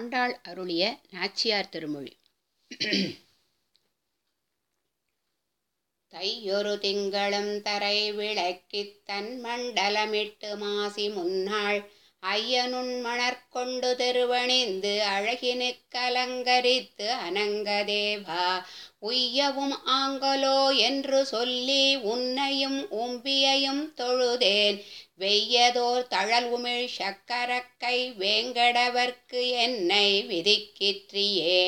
ஆண்டாள் அருளிய நாச்சியார் திருமொழி தையொரு திங்களும் தரை விளக்கித் தன் மண்டலமிட்டு மாசி முன்னாள் ஐயனுன் மணற்கொண்டு திருவணிந்து அழகினுக் கலங்கரித்து அனங்கதேவா உய்யவும் ஆங்கலோ என்று சொல்லி உன்னையும் உம்பியையும் தொழுதேன் வெய்யதோர் தழல் உமிழ் சக்கரக்கை வேங்கடவர்க்கு என்னை விதிக்கிற்றியே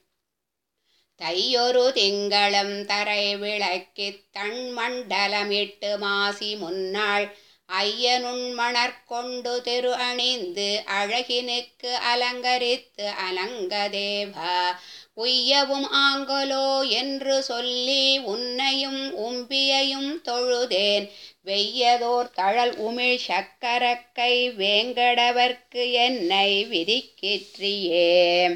தையொரு திங்களம் தரை விளக்கித் தன் மண்டலமிட்டு மாசி முன்னாள் ஐயனுன் மணற்கொண்டு திரு அணிந்து அழகினுக்கு அலங்கரித்து அலங்கதேவா உய்யவும் ஆங்கலோ என்று சொல்லி உன்னையும் உம்பியையும் தொழுதேன் வெய்யதோர் தழல் உமிழ் சக்கரக்கை வேங்கடவர்க்கு என்னை விதிக்கிற்றியே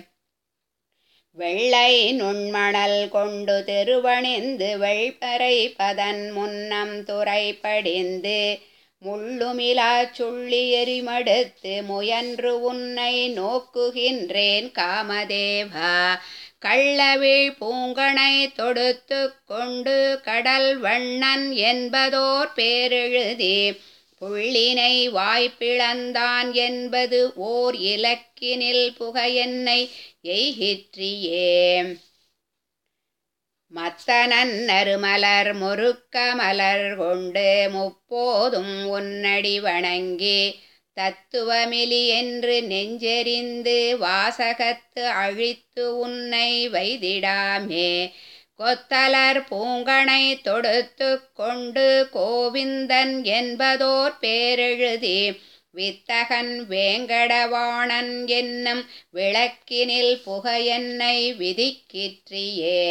வெள்ளை நுண்மணல் கொண்டு திருவணிந்து வெள்பறை பதன் முன்னம் துறை படிந்து முள்ளுமிலா சுள்ளி எரிமடுத்து முயன்று உன்னை நோக்குகின்றேன் காமதேவா கள்ளவிழ் பூங்கனை தொடுத்து கொண்டு கடல் வண்ணன் என்பதோர் பேரெழுதி புள்ளினை வாய்ப்பிழந்தான் என்பது ஓர் இலக்கினில் புகையென்னை எய்கிற்றியே மத்தனன் நறுமலர் முறுக்க மலர் கொண்டு முப்போதும் உன்னடி வணங்கி தத்துவமிலி என்று நெஞ்செறிந்து வாசகத்து அழித்து உன்னை வைதிடாமே கொத்தலர் பூங்கனை தொடுத்து கொண்டு கோவிந்தன் என்பதோர் பேரெழுதி வித்தகன் வேங்கடவாணன் என்னும் விளக்கினில் புகையென்னை விதிக்கிற்றியே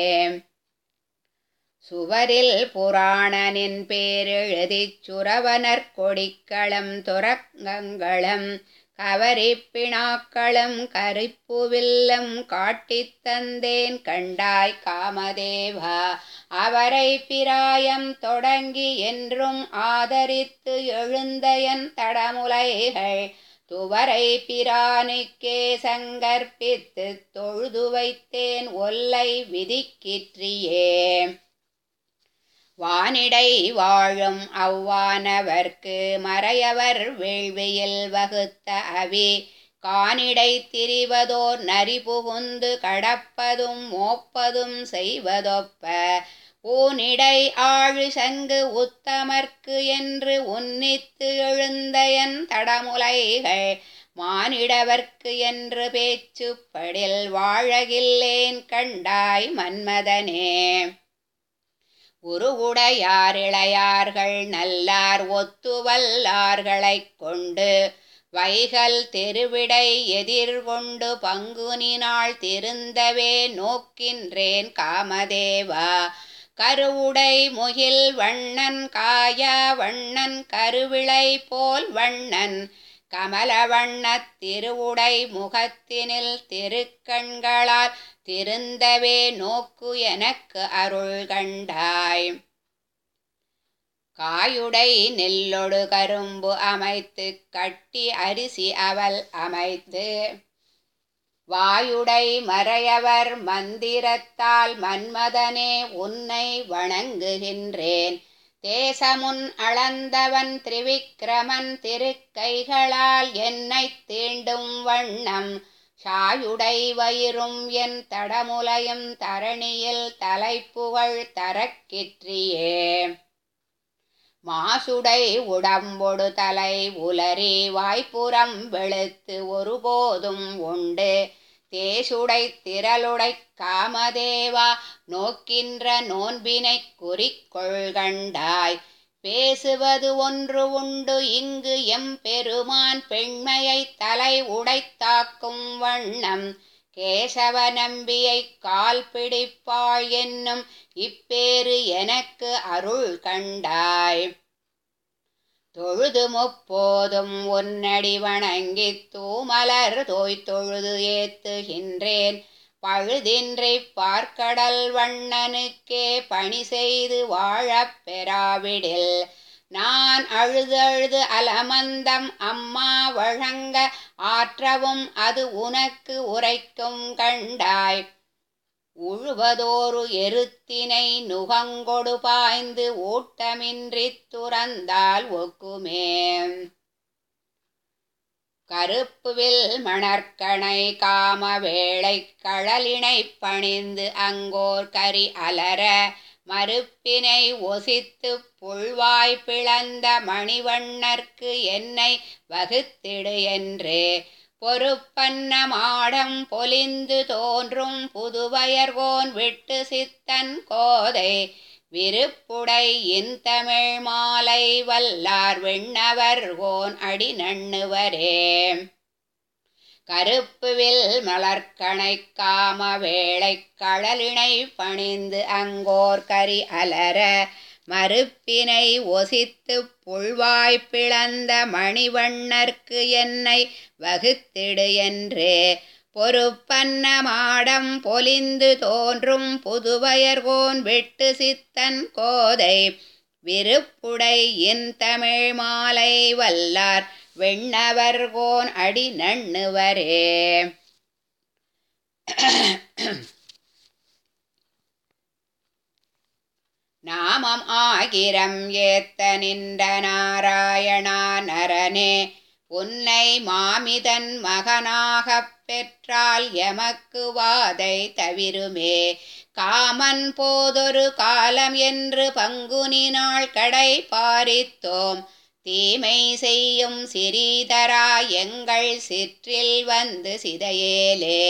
சுவரில் புராணனின் பேரெழுதிச் சுரவனர் கொடிக்களம் துரங்கங்களும் கவரிப்பிணாக்களும் கரிப்புவில்லும் காட்டித் தந்தேன் கண்டாய் காமதேவா அவரை பிராயம் தொடங்கி என்றும் ஆதரித்து எழுந்தயன் தடமுலைகள் துவரை பிரானுக்கே சங்கற்பித்து தொழுது வைத்தேன் ஒல்லை விதிக்கிற்றியே வானிடை வாழும் அவ்வானவர்க்கு மறையவர் வேள்வியில் வகுத்த அவி கானிடை திரிவதோர் நரி புகுந்து கடப்பதும் மோப்பதும் செய்வதொப்ப ஊனிடை ஆழு சங்கு உத்தமர்க்கு என்று உன்னித்து எழுந்தயன் தடமுலைகள் மானிடவர்க்கு என்று பேச்சுப்படில் வாழகில்லேன் கண்டாய் மன்மதனே உருவுடையாரிளையார்கள் நல்லார் ஒத்துவல்லார்களைக் கொண்டு வைகல் தெருவிடை எதிர்கொண்டு பங்குனினாள் திருந்தவே நோக்கின்றேன் காமதேவா கருவுடை முகில் வண்ணன் காய வண்ணன் கருவிளை போல் வண்ணன் கமல வண்ணத் திருவுடை முகத்தினில் திருக்கண்களால் திருந்தவே நோக்கு எனக்கு அருள் கண்டாய் காயுடை நெல்லொடு கரும்பு அமைத்து கட்டி அரிசி அவல் அமைத்து வாயுடை மறையவர் மந்திரத்தால் மன்மதனே உன்னை வணங்குகின்றேன் தேசமுன் அளந்தவன் திரிவிக்ரமன் திருக்கைகளால் என்னை தீண்டும் வண்ணம் சாயுடை வயிறும் என் தடமுலையும் தரணியில் தலைப்புகழ் தரக்கிற்றியே மாசுடை உடம்பொடு தலை உலரி வாய்ப்புறம் வெளுத்து ஒருபோதும் உண்டு தேசுடை திரளுடை காமதேவா நோக்கின்ற நோன்பினை குறிக்கொள்கண்டாய் பேசுவது ஒன்று உண்டு இங்கு எம் பெருமான் பெண்மையை தலை உடைத்தாக்கும் வண்ணம் கேசவ நம்பியை கால் பிடிப்பாள் என்னும் இப்பேறு எனக்கு அருள் கண்டாய் தொழுது முப்போதும் உன்னடி வணங்கித் தூமலர் தோய் தொழுது ஏத்துகின்றேன் பழுதின்றி பார்க்கடல் வண்ணனுக்கே பணி செய்து வாழப் பெறாவிடில் நான் அழுது அழுது அலமந்தம் அம்மா வழங்க ஆற்றவும் அது உனக்கு உரைக்கும் கண்டாய் உழுவதோரு எருத்தினை நுகங்கொடு பாய்ந்து ஊட்டமின்றித் துறந்தால் ஒக்குமே கருப்புவில் மணற்கணை காம வேளை கழலினை பணிந்து அங்கோர் கரி அலர மறுப்பினை ஒசித்து புல்வாய் பிளந்த மணிவண்ணர்க்கு என்னை வகுத்திடு என்று பொறுப்பன்ன மாடம் பொலிந்து தோன்றும் புதுவயர்கோன் விட்டு சித்தன் கோதை விருப்புடை இன்தமிழ் மாலை வல்லார் வெண்ணவர் கோன் அடி நண்ணுவரே கருப்புவில் மலர்கணை காம வேளை கழலினை பணிந்து அங்கோர் கரி அலர மறுப்பினை ஒசித்து புல்வாய் பிளந்த மணிவண்ணர்க்கு என்னை வகுத்திடு என்று பொறுப்பன்ன மாடம் பொலிந்து தோன்றும் புதுவயர்கோன் விட்டு சித்தன் கோதை விருப்புடை இன் தமிழ் மாலை வல்லார் வெண்ணவர்கோன் அடி நண்ணுவரே நாமம் ஆகிரம் ஏத்த நின்ற நாராயணா நரனே உன்னை மாமிதன் மகனாகப் பெற்றால் எமக்கு வாதை தவிருமே காமன் போதொரு காலம் என்று பங்குனி நாள் கடை பாரித்தோம் தீமை செய்யும் சிறீதரா எங்கள் சிற்றில் வந்து சிதையேலே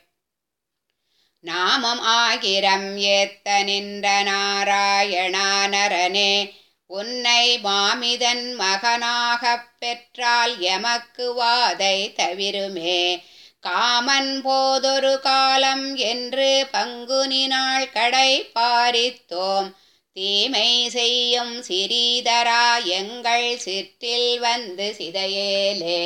நாமம் ஆகிரம் ஏத்த நின்ற நாராயணா நரனே உன்னை மாமிதன் மகனாகப் பெற்றால் எமக்கு வாதை தவிருமே காமன் போதொரு காலம் என்று பங்குனி நாள் கடை பாரித்தோம் தீமை செய்யும் சிறீதரா எங்கள் சிற்றில் வந்து சிதையேலே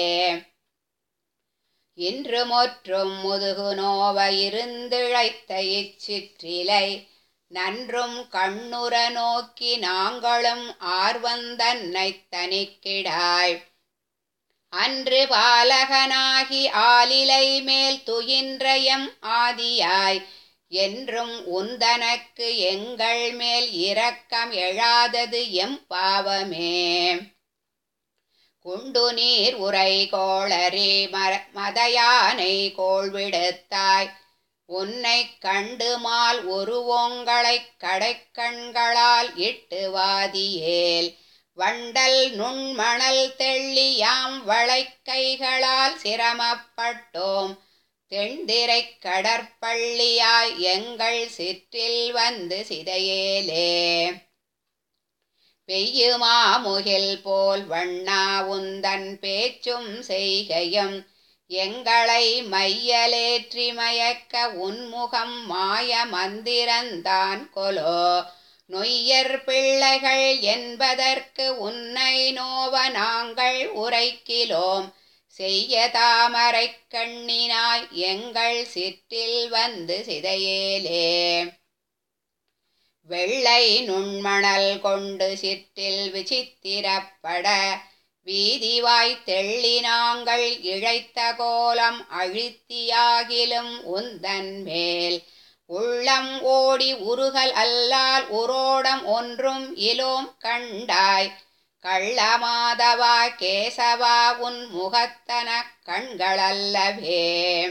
இன்று முற்றும் முதுகு நோவ இருந்திழைத்த இச்சிற்றிலை நன்றும் கண்ணுற நோக்கி நாங்களும் ஆர்வந்தன்னை தனிக்கிடாய் அன்று பாலகனாகி ஆலிலை மேல் துயின்றயம் ஆதியாய் என்றும் உந்தனக்கு எங்கள் மேல் இரக்கம் எழாதது எம் பாவமே குண்டு நீர் உரை கோளரி மர மதயானை கோள்விடுத்தாய் உன்னை கண்டு மால் உருவோங்களைக் கடைக்கண்களால் இட்டு வாதியேல் வண்டல் நுண்மணல் தெள்ளியாம் வளைக்கைகளால் சிரமப்பட்டோம் தென்திரைக் கடற்பள்ளியாய் எங்கள் சிற்றில் வந்து சிதையேலே பெய்யுமா முகில் போல் வண்ணா உந்தன் பேச்சும் செய்கையும் எங்களை மையலேற்றி மயக்க உன்முகம் மாய மந்திரந்தான் கொலோ நொய்யர் பிள்ளைகள் என்பதற்கு உன்னை நோவ நாங்கள் உரைக்கிலோம் செய்ய தாமரைக் கண்ணினாய் எங்கள் சிற்றில் வந்து சிதையேலே வெள்ளை நுண்மணல் கொண்டு சிற்றில் விசித்திரப்பட வீதிவாய் தெள்ளி நாங்கள் இழைத்த கோலம் அழுத்தியாகிலும் உந்தன் மேல் உள்ளம் ஓடி உருகல் அல்லால் உரோடம் ஒன்றும் இலோம் கண்டாய் கள்ளமாதவா கேசவா உன் முகத்தன கண்களல்லவே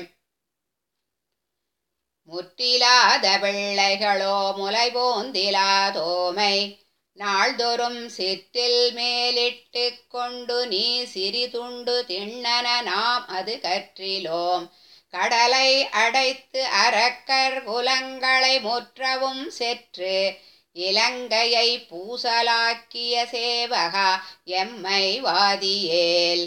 முற்றிலாத பிள்ளைகளோ முலைபோந்திலாதோமை நாள்தோறும் சிற்றில் மேலிட்டு கொண்டு நீ சிறிதுண்டு திண்ணன நாம் அது கற்றிலோம் கடலை அடைத்து அரக்கர் குலங்களை முற்றவும் செற்று இலங்கையை பூசலாக்கிய சேவகா எம்மை வாதியேல்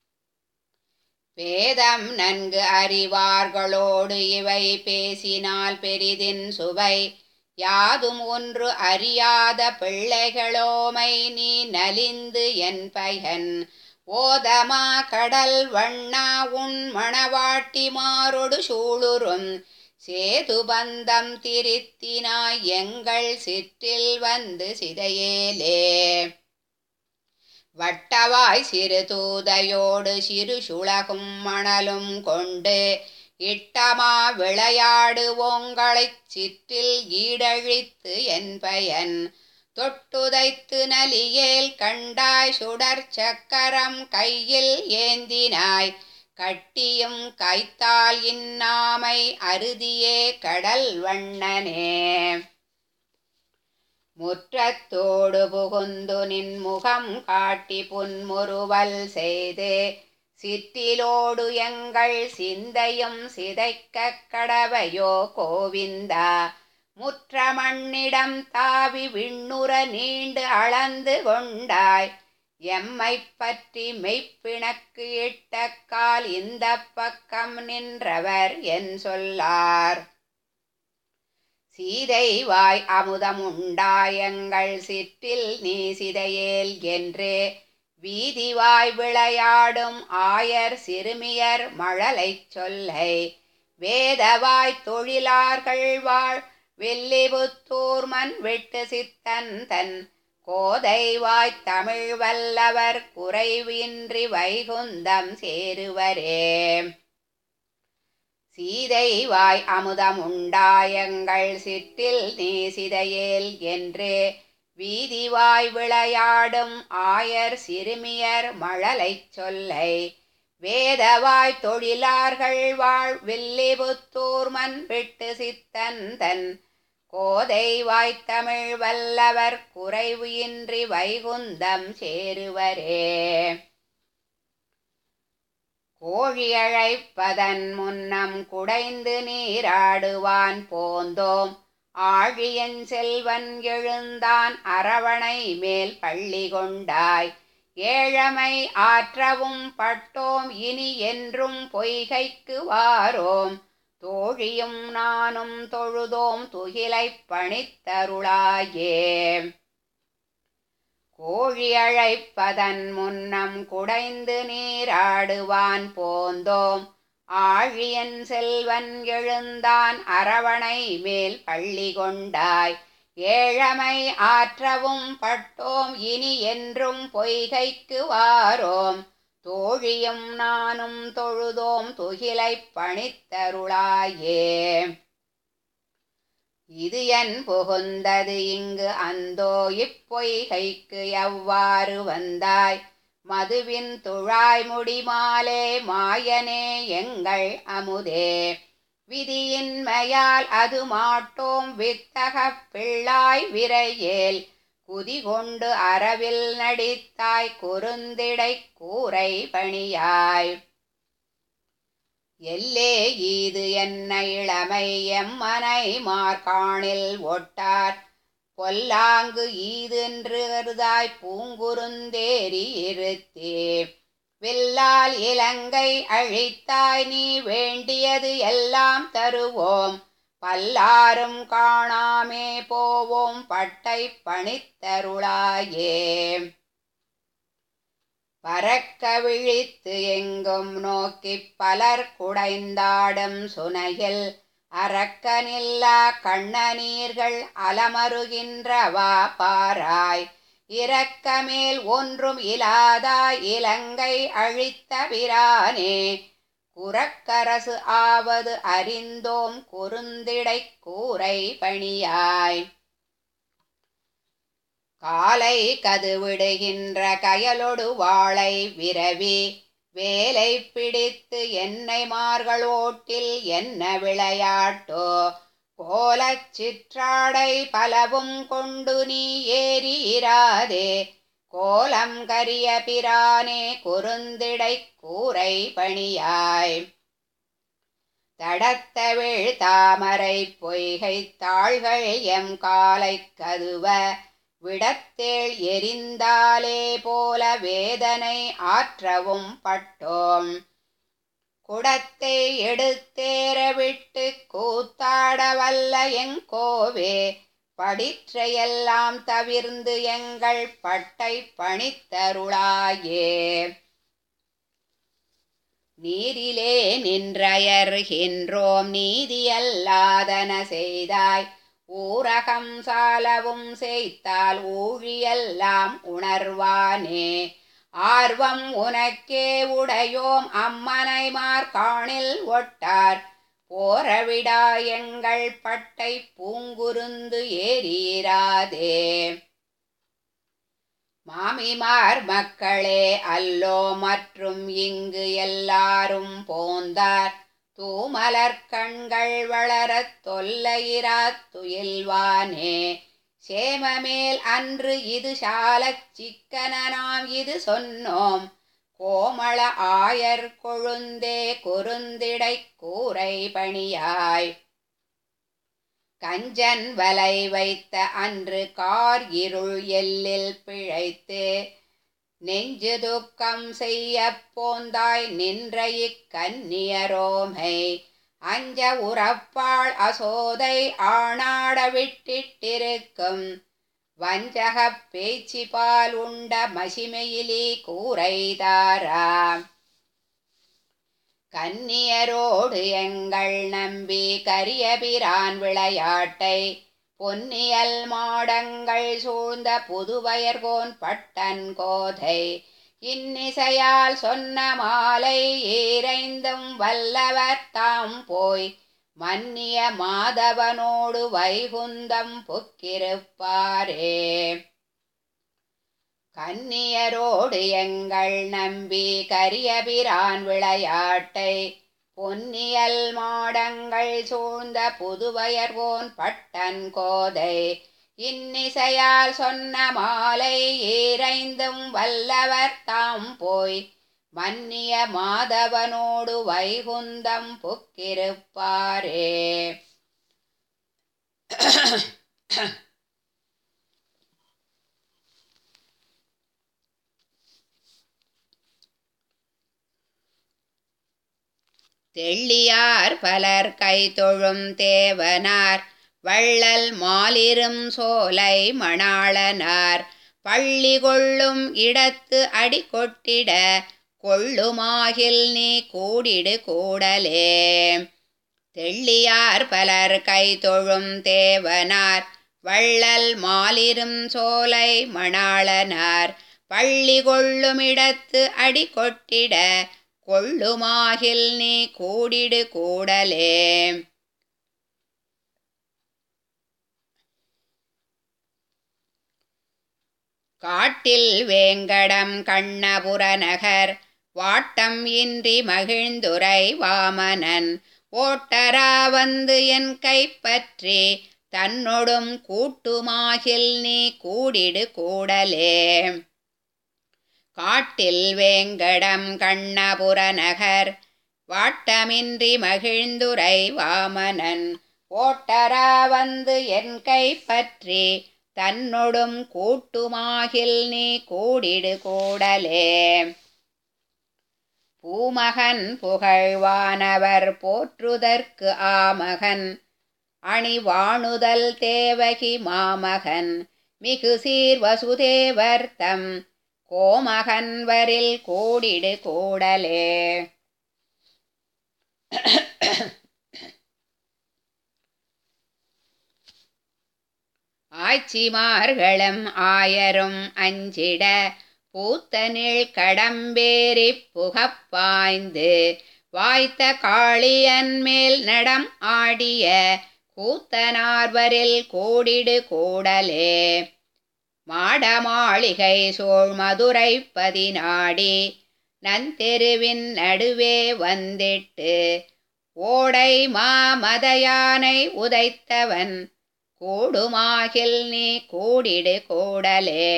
வேதம் நன்கு அறிவார்களோடு இவை பேசினால் பெரிதின் சுவை யாதும் ஒன்று அறியாத பிள்ளைகளோமை நீ நலிந்து என் பயன் ஓதமா கடல் வண்ணா உன் மணவாட்டி மாறொடு சூளுரும் சேதுபந்தம் திருத்தினாய் எங்கள் சிற்றில் வந்து சிதையேலே வட்டவாய் சிறு தூதையோடு சிறு சுளகும் மணலும் கொண்டு இட்டமா விளையாடு ஓங்களைச் சிற்றில் ஈடழித்து என் பயன் தொட்டுதைத்து நலியேல் கண்டாய் சுடர் சக்கரம் கையில் ஏந்தினாய் கட்டியும் கைத்தால் இன்னாமை அருதியே கடல் வண்ணனே முற்றத்தோடு புகுந்து நின் முகம் காட்டி புன்முறுவல் செய்து சிற்றிலோடு எங்கள் சிந்தையும் சிதைக்கக் கடவையோ கோவிந்தா முற்ற மண்ணிடம் தாவி விண்ணுற நீண்டு அளந்து கொண்டாய் எம்மை பற்றி மெய்ப்பிணக்கு இட்ட கால் இந்த பக்கம் நின்றவர் என் சொல்லார் சீதை வாய் அமுதம் உண்டாயங்கள் சிற்றில் நீ சிதையேல் என்று வீதிவாய் விளையாடும் ஆயர் சிறுமியர் மழலைச் சொல்லை வேதவாய் தொழிலார்கள் வாழ் வெள்ளிபுத்தூர் மண் விட்டு சித்தன் தன் கோதைவாய் தமிழ் வல்லவர் குறைவின்றி வைகுந்தம் சேருவரே சீதை வாய் அமுதம் உண்டாயங்கள் சிற்றில் நீ சிதையேல் என்று வீதிவாய் விளையாடும் ஆயர் சிறுமியர் மழலைச் சொல்லை வேதவாய் தொழிலார்கள் வாழ் வில்லிபுத்தூர் மண் விட்டு சித்தன் தன் கோதை வாய்த்தமிழ் வல்லவர் குறைவு இன்றி வைகுந்தம் சேருவரே கோழியழைப்பதன் முன்னம் குடைந்து நீராடுவான் போந்தோம் ஆழியன் செல்வன் எழுந்தான் அரவணை மேல் பள்ளி கொண்டாய் ஏழமை ஆற்றவும் பட்டோம் இனி என்றும் பொய்கைக்கு வாரோம் தோழியும் நானும் தொழுதோம் துகிலைப் பணித்தருளாயே கோழி அழைப்பதன் முன்னம் குடைந்து நீராடுவான் போந்தோம் ஆழியன் செல்வன் எழுந்தான் அரவணை மேல் பள்ளி கொண்டாய் ஏழமை ஆற்றவும் பட்டோம் இனி என்றும் பொய்கைக்கு வாரோம் தோழியும் நானும் தொழுதோம் துகிலைப் பணித்தருளாயே இது என் புகுந்தது இங்கு அந்தோ இப்பொய்கைக்கு எவ்வாறு வந்தாய் மதுவின் துழாய் முடிமாலே மாயனே எங்கள் அமுதே விதியின்மையால் அது மாட்டோம் வித்தகப் பிள்ளாய் விரையேல் குதிகொண்டு அரவில் நடித்தாய் குறுந்திடை கூரை பணியாய் எல்லே ஈது என்ன இளமை எம்மனை மார்காணில் ஒட்டார் பொல்லாங்கு ஈதென்று கருதாய் பூங்குருந்தேரி இருத்தே வில்லால் இலங்கை அழித்தாய் நீ வேண்டியது எல்லாம் தருவோம் பல்லாரும் காணாமே போவோம் பட்டை பணித்தருளாயே பறக்க விழித்து எங்கும் நோக்கிப் பலர் குடைந்தாடும் சுனையில் அரக்கனில்லா கண்ணநீர்கள் அலமருகின்றவா பாராய் இரக்கமேல் ஒன்றும் இலாதாய் இலங்கை அழித்த பிரானே குரக்கரசு ஆவது அறிந்தோம் குறுந்திடை கூரை பணியாய் காலை கதுவிடுகின்ற கயலொடு வாளை விரவி வேலை பிடித்து என்னை மார்களோட்டில் என்ன விளையாட்டோ கோலச் சிற்றாடை பலவும் கொண்டு நீ ஏறியிராதே கோலம் கரிய பிரானே குறுந்திடை கூரை பணியாய் தடத்தவிழ் தாமரை பொய்கை தாள்கள் எம் காலை கதுவ விடத்தேள் எரிந்தாலே போல வேதனை ஆற்றவும் பட்டோம் குடத்தை எடுத்தேற விட்டு கூத்தாட வல்ல எங்கோவே படிற்றையெல்லாம் தவிர்ந்து எங்கள் பட்டை பணித்தருளாயே நீரிலே நின்றயர்கின்றோம் நீதியல்லாதன செய்தாய் ஊரகம் சாலவும் செய்தால் ஊழியெல்லாம் உணர்வானே ஆர்வம் உனக்கே உடையோம் அம்மனைமார் காணில் ஒட்டார் போரவிடா எங்கள் பட்டை பூங்குருந்து ஏறீராதே மாமிமார் மக்களே அல்லோ மற்றும் இங்கு எல்லாரும் போந்தார் தூமலர் கண்கள் வளரத் தொல்லையிராத் துயில்வானே சேமமேல் அன்று இது சாலச் சிக்கன நாம் இது சொன்னோம் கோமள ஆயர் கொழுந்தே குறுந்திடை கூரை பணியாய் கஞ்சன் வலை வைத்த அன்று கார் இருள் எல்லில் பிழைத்து நெஞ்சு துக்கம் செய்ய போந்தாய் நின்ற இக்கன்னியரோமை அஞ்ச உறப்பாள் அசோதை ஆணாட விட்டிட்டிருக்கும் வஞ்சகப் பேச்சு பால் உண்ட மசிமையிலி கூரைதாரா கன்னியரோடு எங்கள் நம்பி கரியபிரான் விளையாட்டை பொன்னியல் மாடங்கள் சூழ்ந்த புதுவயர்கோன் பட்டன் கோதை இன்னிசையால் சொன்ன மாலை ஈரைந்தும் வல்லவர் தாம் போய் மன்னிய மாதவனோடு வைகுந்தம் புக்கிருப்பாரே கன்னியரோடு எங்கள் நம்பி கரியபிரான் விளையாட்டை பொன்னியல் மாடங்கள் சூழ்ந்த புதுவயர்வோன் பட்டன் கோதை இன்னிசையால் சொன்ன மாலை ஈரைந்தும் வல்லவர் தாம் போய் மன்னிய மாதவனோடு வைகுந்தம் புக்கிருப்பாரே தெள்ளியார் பலர் கை தொழும் தேவனார் வள்ளல் மாலிரும் சோலை மணாளனார் பள்ளி கொள்ளும் இடத்து அடி கொட்டிட கொள்ளுமாகில் நீ கூடிடு கூடலே தெள்ளியார் பலர் கை தொழும் தேவனார் வள்ளல் மாலிரும் சோலை மணாளனார் பள்ளி கொள்ளும் இடத்து அடி கொட்டிட கொள்ளுமாகில் நீ கூடிடு கூடலே காட்டில் வேங்கடம் கண்ணபுர நகர் வாட்டம் இன்றி மகிழ்ந்துரை வாமனன் ஓட்டரா வந்து என் கைப்பற்றி தன்னொடும் கூட்டுமாகில் நீ கூடிடு கூடலே காட்டில் வேங்கடம் கண்ணபுர நகர் வாட்டமின்றி மகிழ்ந்துரை வாமனன் ஓட்டரா வந்து என் கைப்பற்றி தன்னொடும் கூட்டுமாகில் நீ கூடிடு கூடலே பூமகன் புகழ்வானவர் போற்றுதற்கு ஆமகன் அணிவாணுதல் தேவகி மாமகன் மிகு சீர் வசுதேவர் தம் கோமகன் வரில் கூடிடு கூடலே ஆட்சிமார்களும் ஆயரும் அஞ்சிட பூத்தனில் கடம்பேறி புகப்பாய்ந்து வாய்த்த காளியன் மேல் நடம் ஆடிய கூத்தனார்வரில் கூடிடு கூடலே மாடமாளிகை சோழ் மதுரை பதினாடி நந்தெருவின் நடுவே வந்திட்டு ஓடை மாமதயானை உதைத்தவன் கூடுமாகில் நீ கூடிடு கூடலே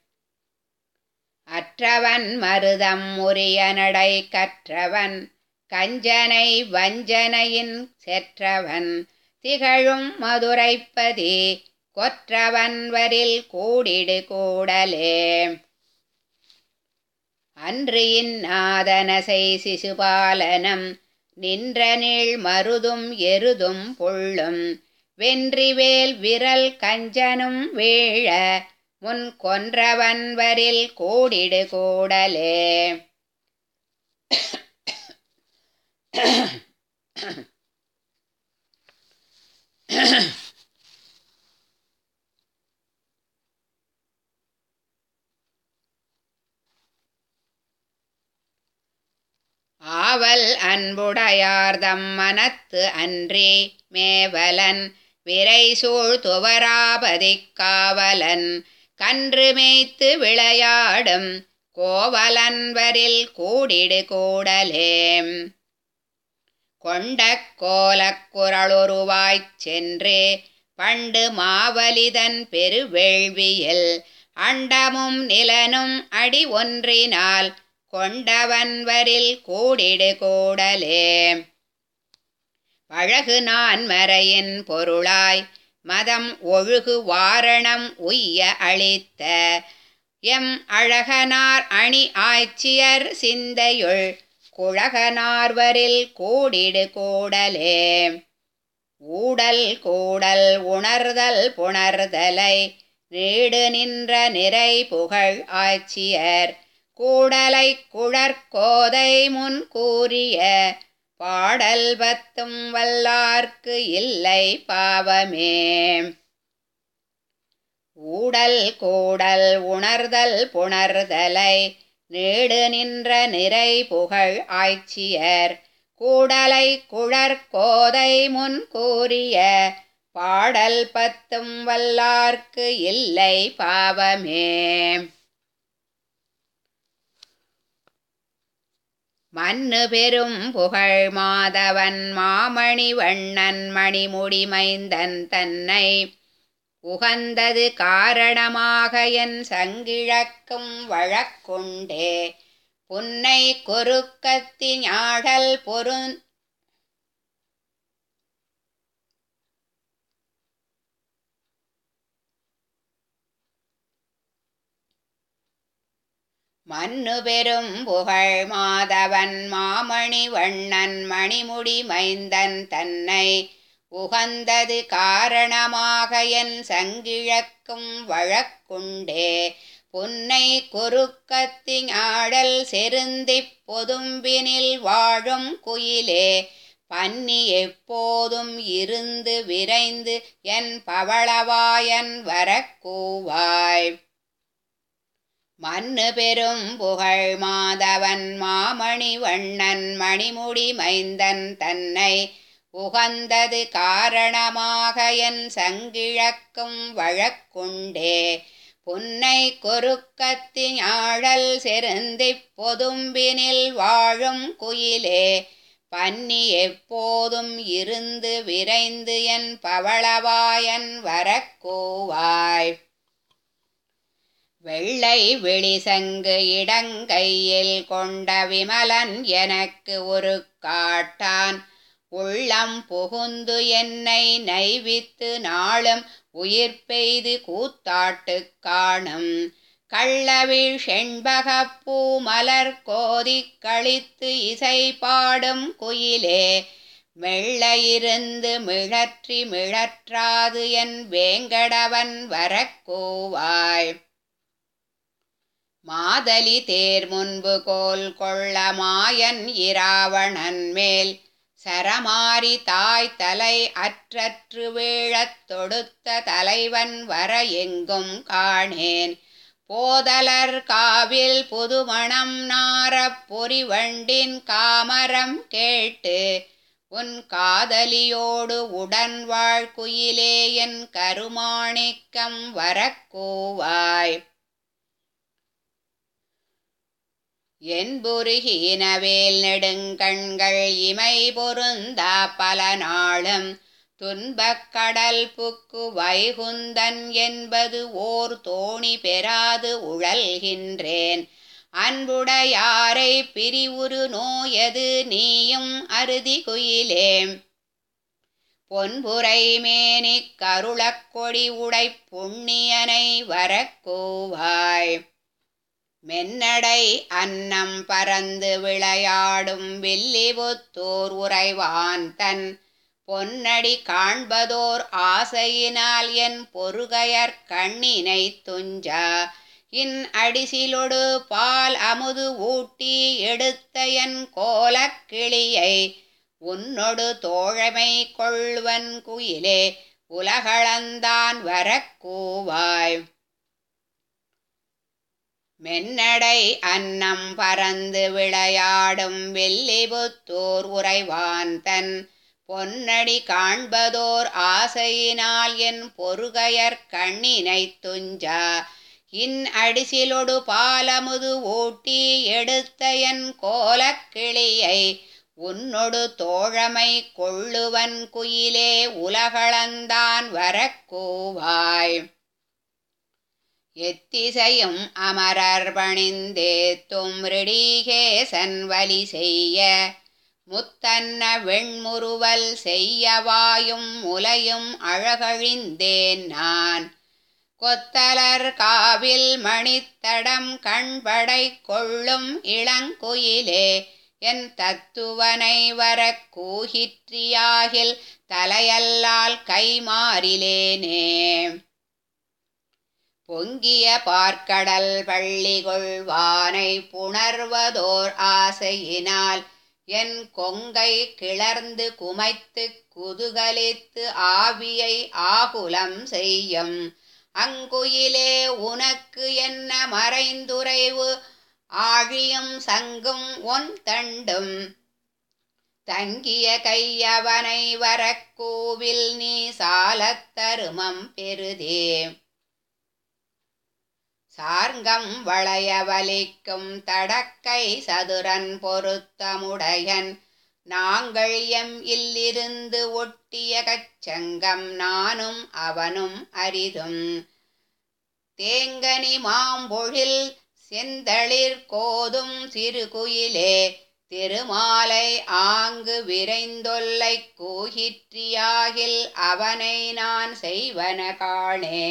அற்றவன் மருதம் உரிய நடை கற்றவன் கஞ்சனை வஞ்சனையின் செற்றவன் திகழும் மதுரைப்பதி கொற்றவன் வரில் கூடிடு கூடலே அன்று இந்நாதனசை சிசுபாலனம் நின்ற நீள் மருதும் எருதும் புள்ளும் வென்றிவேல் விரல் கஞ்சனும் வீழ முன் கொன்றவன் வரில் கூடிடு கூடலே அன்புடையார்தம் மனத்து அன்றி மேவலன் விரைசூழ் துவராபதிக் காவலன் கன்று மேய்த்து விளையாடும் கோவலன்வரில் கூடிடு கூடலேம் கொண்ட கோலக் குரலுருவாய்ச் சென்று பண்டு மாவலிதன் பெருவேள்வியில் அண்டமும் நிலனும் அடி ஒன்றினால் கொண்டவன்வரில் கூடிடு கூடலே பழகு நான் மறையின் பொருளாய் மதம் ஒழுகு வாரணம் உய்ய அளித்த எம் அழகனார் அணி ஆய்ச்சியர் சிந்தையுள் குழகனார்வரில் கூடிடு கூடலே ஊடல் கூடல் உணர்தல் புணர்தலை நீடு நின்ற நிறை புகழ் ஆட்சியர் கூடலை குழற்கோதை முன் கூறிய பாடல் பத்தும் வல்லார்க்கு இல்லை பாவமே ஊடல் கூடல் உணர்தல் புணர்தலை நீடு நின்ற நிறை புகழ் ஆய்ச்சியர் கூடலை குழற்கோதை முன் கூறிய பாடல் பத்தும் வல்லார்க்கு இல்லை பாவமே மன்னு பெரும் புகழ் மாதவன் மாமணி வண்ணன் மணிமுடி மைந்தன் தன்னை உகந்தது காரணமாக என் சங்கிழக்கும் வழக்குண்டே புன்னை கொருக்கத்தி ஞாழல் பொருந் மன்னு பெரும் புகழ் மாதவன் மாமணி வண்ணன் மணிமுடி மைந்தன் தன்னை உகந்தது காரணமாக என் சங்கிழக்கும் வழக்குண்டே புன்னை குறுக்கத்தி ஆடல் செருந்திப் பொதும்பினில் வாழும் குயிலே பன்னி எப்போதும் இருந்து விரைந்து என் பவளவாயன் வரக்கூவாய் மன்னு பெரும் புகழ் மாதவன் மாமணி வண்ணன் மணிமுடி மைந்தன் தன்னை உகந்தது காரணமாக என் சங்கிழக்கும் வழக்குண்டே புன்னை கொருக்கத்தி ஆழல் செருந்திப் பொதும்பினில் வாழும் குயிலே பன்னி எப்போதும் இருந்து விரைந்து என் பவளவாயன் வரக்கூவாய் வெள்ளை விழிசங்கு இடங்கையில் கொண்ட விமலன் எனக்கு ஒரு காட்டான் உள்ளம் புகுந்து என்னை நைவித்து நாளும் உயிர் பெய்து கூத்தாட்டுக் காணும் கள்ளவிழ் செண்பகப்பூ மலர் கோதிக் கழித்து இசை பாடும் குயிலே மெல்ல இருந்து மிழற்றி மிழற்றாது என் வேங்கடவன் வரக்கூவாய் மாதலி தேர் முன்பு கோல் கொள்ள மாயன் இராவணன் மேல் சரமாரி தாய் தலை அற்றற்று வீழத் தொடுத்த தலைவன் வர எங்கும் காணேன் போதலர் காவில் புதுமணம் நாரப் பொறிவண்டின் காமரம் கேட்டு உன் காதலியோடு உடன் வாழ் குயிலே என் கருமாணிக்கம் வரக்கூவாய் என்புருகினவேல் நெடுங்கண்கள் இமை பொருந்தா பல நாளும் துன்பக் கடல் புக்கு வைகுந்தன் என்பது ஓர் தோணி பெறாது உழல்கின்றேன் அன்புடையாரை பிரிவுரு நோயது நீயும் அருதி குயிலே பொன்புரை மேனிக் கருளக் கொடி உடை புண்ணியனை வரக்கூவாய் மென்னடை அன்னம் பறந்து விளையாடும் வில்லிபுத்தூர் உறைவான் தன் பொன்னடி காண்பதோர் ஆசையினால் என் பொறுகையற் கண்ணினை துஞ்சா இன் அடிசிலொடு பால் அமுது ஊட்டி எடுத்த என் கோலக் கிளியை உன்னொடு தோழமை கொள்வன் குயிலே உலகளந்தான் வரக்கூவாய் மென்னடை அன்னம் பறந்து விளையாடும் வெள்ளிபுத்தூர் உறைவான் தன் பொன்னடி காண்பதோர் ஆசையினால் என் பொறுகையர் கண்ணினை துஞ்சா இன் அடிசிலொடு பாலமுது ஊட்டி எடுத்த என் கோலக்கிளியை உன்னொடு தோழமை கொள்ளுவன் குயிலே உலகளந்தான் வரக்கூவாய் எத்திசையும் அமரர் பணிந்தேத்தும் ரிடிகேசன் வலி செய்ய முத்தன்ன வெண்முறுவல் செய்யவாயும் முலையும் அழகழிந்தேன் நான் கொத்தலர் காவில் மணித்தடம் கண்படை கொள்ளும் இளங்குயிலே என் தத்துவனை வரக் கூகிற்றியாகில் தலையல்லால் கைமாறிலேனே பொங்கிய பார்க்கடல் பள்ளி கொள்வானை புணர்வதோர் ஆசையினால் என் கொங்கை கிளர்ந்து குமைத்து குதுகலித்து ஆவியை ஆகுலம் செய்யும் அங்குயிலே உனக்கு என்ன மறைந்துரைவு ஆழியும் சங்கும் ஒன் தண்டும் தங்கிய கையவனை வரக்கூவில் நீ சாலத் தருமம் பெருதே சார்கம் வளையவலிக்கும் தடக்கை சதுரன் பொருத்தமுடையன் நாங்கள் எம் இல்லிருந்து ஒட்டிய கச்சங்கம் நானும் அவனும் அரிதும் தேங்கனி மாம்பொழில் செந்தளிர் கோதும் சிறுகுயிலே திருமாலை ஆங்கு விரைந்தொல்லை கூகிற்றியாகில் அவனை நான் செய்வன காணே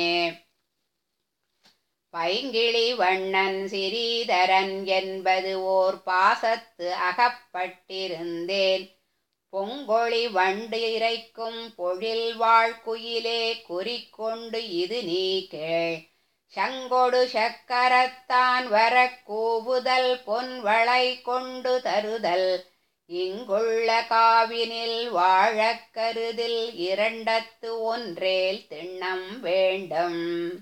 பைங்கிளி வண்ணன் சிறீதரன் என்பது ஓர் பாசத்து அகப்பட்டிருந்தேன் பொங்கொழி வண்டு இறைக்கும் பொழில் வாழ்குயிலே குறிக்கொண்டு இது நீ கேள் சங்கொடு சக்கரத்தான் வர கூவுதல் பொன்வளை கொண்டு தருதல் இங்குள்ள காவினில் வாழக் கருதில் இரண்டத்து ஒன்றேல் திண்ணம் வேண்டும்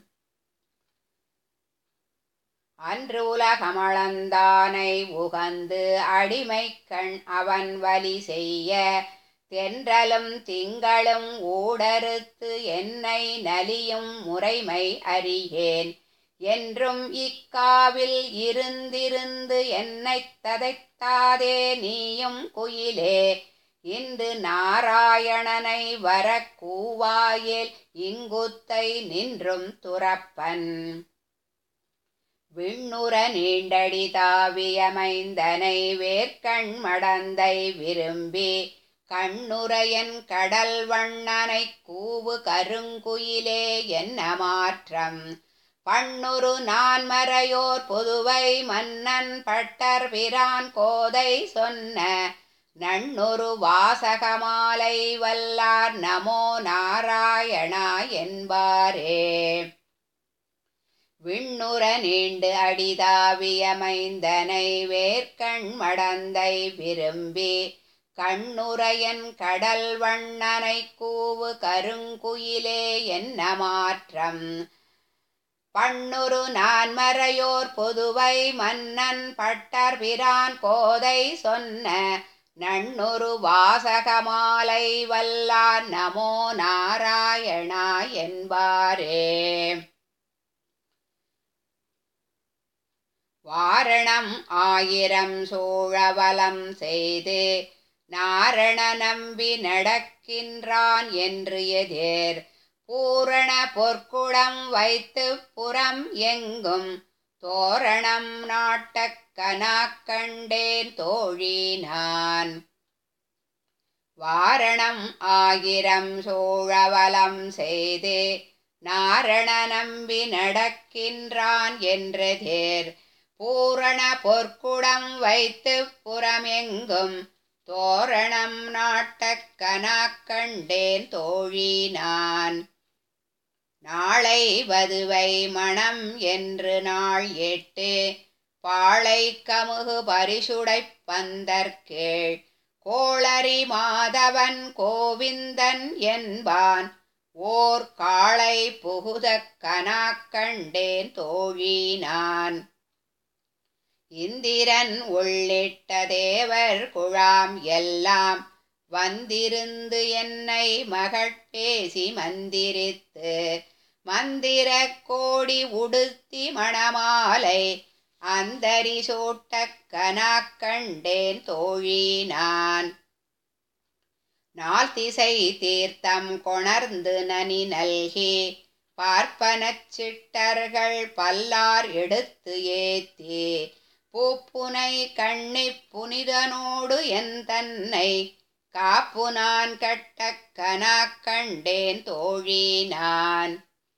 அன்று உலகமளந்தானை உகந்து அடிமை கண் அவன் வலி செய்ய தென்றலும் திங்களும் ஊடறுத்து என்னை நலியும் முறைமை அறியேன் என்றும் இக்காவில் இருந்திருந்து என்னைத் ததைத்தாதே நீயும் குயிலே இன்று நாராயணனை வர கூவாயில் இங்குத்தை நின்றும் துறப்பன் விண்ணுற நீண்டடி தாவியமைந்தனை வேர்க்கண் மடந்தை விரும்பி கண்ணுரையன் கடல் வண்ணனை கூவு கருங்குயிலே என்ன மாற்றம் பண்ணுரு நான் மறையோர் புதுவை மன்னன் பட்டர் பிரான் கோதை சொன்ன நன்னொரு வாசகமாலை வல்லார் நமோ நாராயணா என்பாரே விண்ணுற நீண்டு அடிதாவியமைந்தனை வேர்க்கண் மடந்தை விரும்பி கண்ணுரையன் கடல் வண்ணனை கூவு கருங்குயிலே என்ன மாற்றம் பண்ணுரு நான் மறையோர் புதுவை மன்னன் பட்டர் பிரான் கோதை சொன்ன நன்னொரு வாசகமாலை வல்லார் நமோ நாராயணா என்பாரே வாரணம் ஆயிரம் சூழவலம் செய்து நாரண நம்பி நடக்கின்றான் என்று எதிர் பூரண பொற்குடம் வைத்து புறம் எங்கும் தோரணம் நாட்டக் கனாக் கண்டேன் தோழி நான் வாரணம் ஆயிரம் சோழவலம் செய்து நாரண நம்பி நடக்கின்றான் என்றெதிர் பூரண பொற்குடம் வைத்து புறமெங்கும் தோரணம் நாட்டக் கனாக் கண்டேன் தோழி நான் நாளை வதுவை மணம் என்று நாள் எட்டு பாளை கமுகு பரிசுடைப் பந்தற்கீழ் கோளரி மாதவன் கோவிந்தன் என்பான் ஓர் காளை புகுதக் கனாக் கண்டேன் தோழி நான் இந்திரன் உள்ளிட்ட தேவர் குழாம் எல்லாம் வந்திருந்து என்னை மகட்பேசி மந்திரித்து மந்திர கோடி உடுத்தி மணமாலை அந்தரி சூட்டக் கனாக்கண்டேன் தோழி நான் நாள் திசை தீர்த்தம் கொணர்ந்து நனி நல்கி பார்ப்பனச் சிட்டர்கள் பல்லார் எடுத்து ஏத்தி பூப்புனை கண்ணி புனிதனோடு என் தன்னை காப்பு நான் கட்டக் கனாக் கண்டேன் தோழி நான்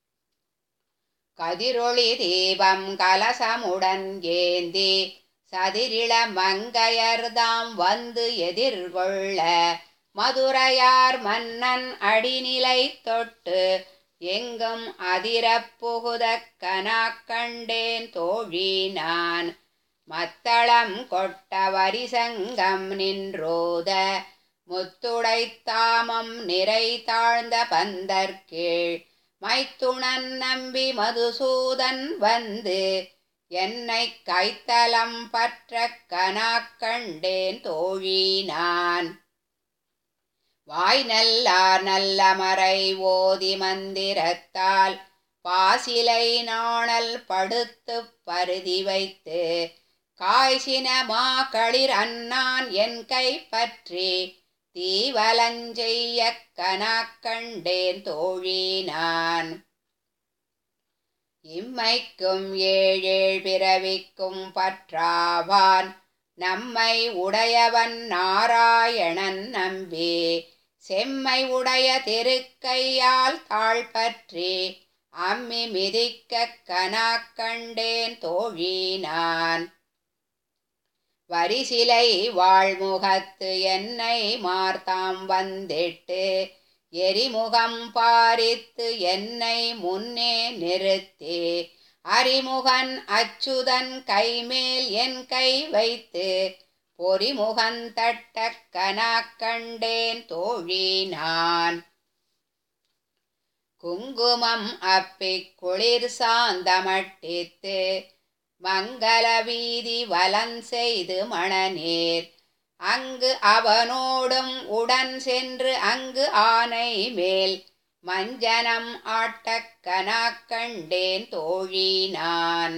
கதிரொளி தீபம் கலசமுடன் ஏந்தி சதிரிள மங்கையர்தாம் வந்து எதிர்கொள்ள மதுரையார் மன்னன் அடிநிலை தொட்டு எங்கும் அதிரப் புகுதக் கனாக் கண்டேன் தோழி நான் மத்தளம் கொட்ட வரிசங்கம் நின்றோத முத்துடைத்தாமம் நிறை தாழ்ந்த பந்தர்கீழ் மைத்துணன் நம்பி மதுசூதன் வந்து என்னை கைத்தலம் பற்ற கனாக் கண்டேன் தோழி நான் வாய் நல்லார் நல்ல மறை ஓதி மந்திரத்தால் பாசிலை நாணல் படுத்து பருதி வைத்து காய்ச்சின மா களிர் அன்னான் என் கை பற்றி தீவலஞ்செய்ய கனாக் கண்டேன் தோழி நான் இம்மைக்கும் ஏழேழ் பிறவிக்கும் பற்றாவான் நம்மை உடையவன் நாராயணன் நம்பி செம்மை உடைய திருக்கையால் தாழ் பற்றி அம்மி மிதிக்க கனாக் கண்டேன் தோழி நான் வரிசிலை வாழ்முகத்து என்னை மார்த்தாம் வந்திட்டு எரிமுகம் பாரித்து என்னை முன்னே நிறுத்தி அறிமுகன் அச்சுதன் கைமேல் என் கை வைத்து பொறிமுகன் தட்ட கனாக் கண்டேன் தோழி நான் குங்குமம் அப்பிக் குளிர் சாந்தமட்டித்து மங்கள வீதி வலன் செய்து மணநீர் அங்கு அவனோடும் உடன் சென்று அங்கு ஆனை மேல் மஞ்சனம் ஆட்டக் கனாக் கண்டேன் தோழி நான்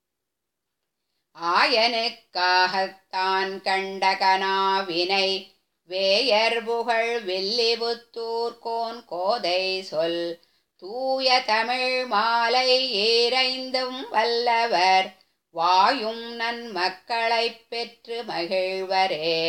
ஆயனுக்காகத்தான் கண்ட கனாவினை வேயர் புகழ் வில்லிபுத்தூர்கோன் கோதை சொல் தூய தமிழ் மாலை ஏரைந்தும் வல்லவர் வாயும் நன்மக்களைப் பெற்று மகிழ்வரே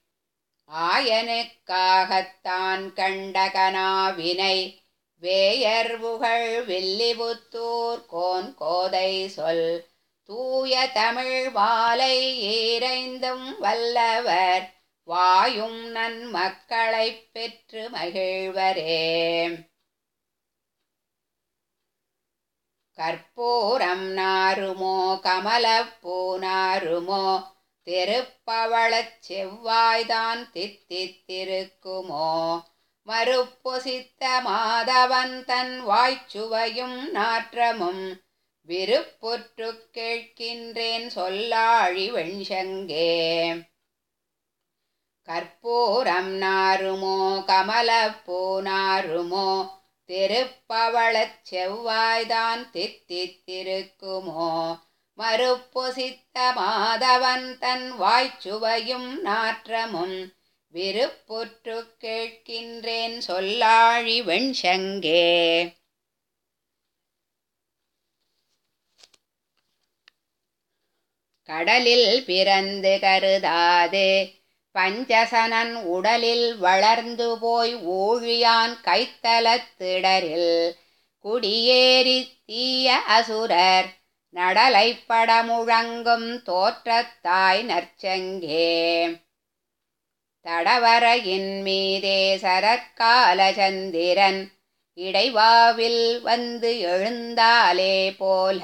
ஆயனுக்காகத்தான் கண்ட கனாவினை வேயர் புகழ் வில்லிபுத்தூர் கோன் கோதை சொல் தூய தமிழ் மாலை ஏரைந்தும் வல்லவர் வாயும் நன்மக்களைப் பெற்று மகிழ்வரே கற்பூரம் நாருமோ கமலப்பூ நாருமோ திருப்பவளச் செவ்வாய்தான் தித்தித்திருக்குமோ மறுப்பொசித்த மாதவன் தன் வாய்ச்சுவையும் நாற்றமும் விருப்புற்று கேட்கின்றேன் சொல்லாழி வெண்சங்கே கற்பூரம் நாருமோ கமலப்பூ நாருமோ திருப்பவளச் செவ்வாய்தான் தித்தித்திருக்குமோ மறுப்பொசித்த மாதவன் தன் வாய்ச்சுவையும் நாற்றமும் விருப்புற்று கேட்கின்றேன் சொல்லாழி வெண்சங்கே கடலில் பிறந்து கருதாது பஞ்சசனன் உடலில் வளர்ந்து போய் ஊழியான் கைத்தலத்திடரில் குடியேறி தீய அசுரர் நடலைப்பட முழங்கும் தோற்றத்தாய் நற்சங்கே தடவரையின் மீதே சரற்கால சந்திரன் இடைவாவில் வந்து எழுந்தாலே போல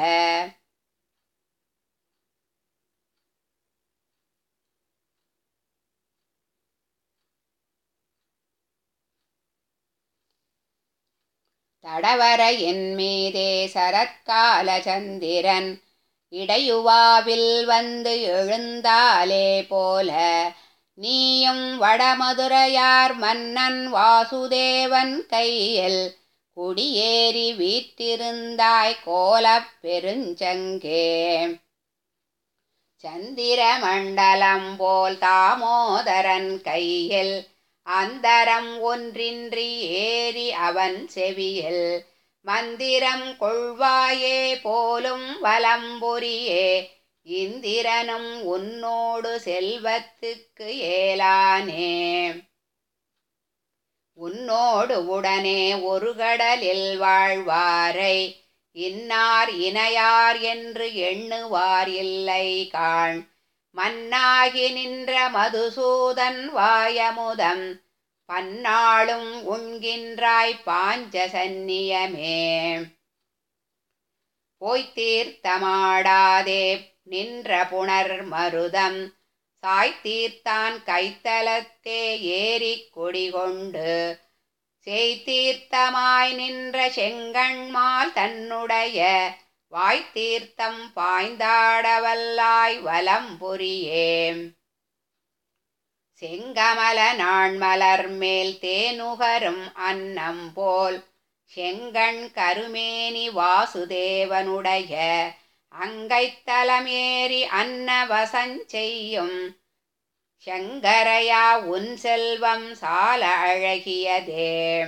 தடவரையின் மீதே சரத்கால சந்திரன் இடையுவாவில் வந்து எழுந்தாலே போல நீயும் வடமதுரையார் மன்னன் வாசுதேவன் கையில் குடியேறி வீற்றிருந்தாய் கோலப் பெருஞ்சங்கே சந்திர மண்டலம் போல் தாமோதரன் கையில் அந்தரம் ஒன்றின்றி ஏறி அவன் செவியில் மந்திரம் கொள்வாயே போலும் வலம்புரியே இந்திரனும் உன்னோடு செல்வத்துக்கு ஏலானே உன்னோடு உடனே ஒரு கடலில் வாழ்வாரை இன்னார் இணையார் என்று எண்ணுவார் இல்லை காண் மன்னாகி நின்ற மதுசூதன் வாயமுதம் பன்னாளும் உண்கின்றாய் பாஞ்சசன்னியமே போய் தீர்த்தமாடாதே நின்ற புனர் மருதம் சாய்த்தீர்த்தான் கைத்தலத்தே ஏறிக் கொடிகொண்டு செய்தீர்த்தமாய் நின்ற செங்கண்மால் தன்னுடைய வாய்த்தீர்த்தம் பாய்ந்தாடவல்லாய் வலம்புரியே செங்கமல நாண்மலர் மேல் தேனுகரும் அன்னம் போல் செங்கண் கருமேனி வாசுதேவனுடைய அங்கைத்தலமேறி அன்னவசஞ்செய்யும் சங்கரையா உன் செல்வம் சால அழகியதே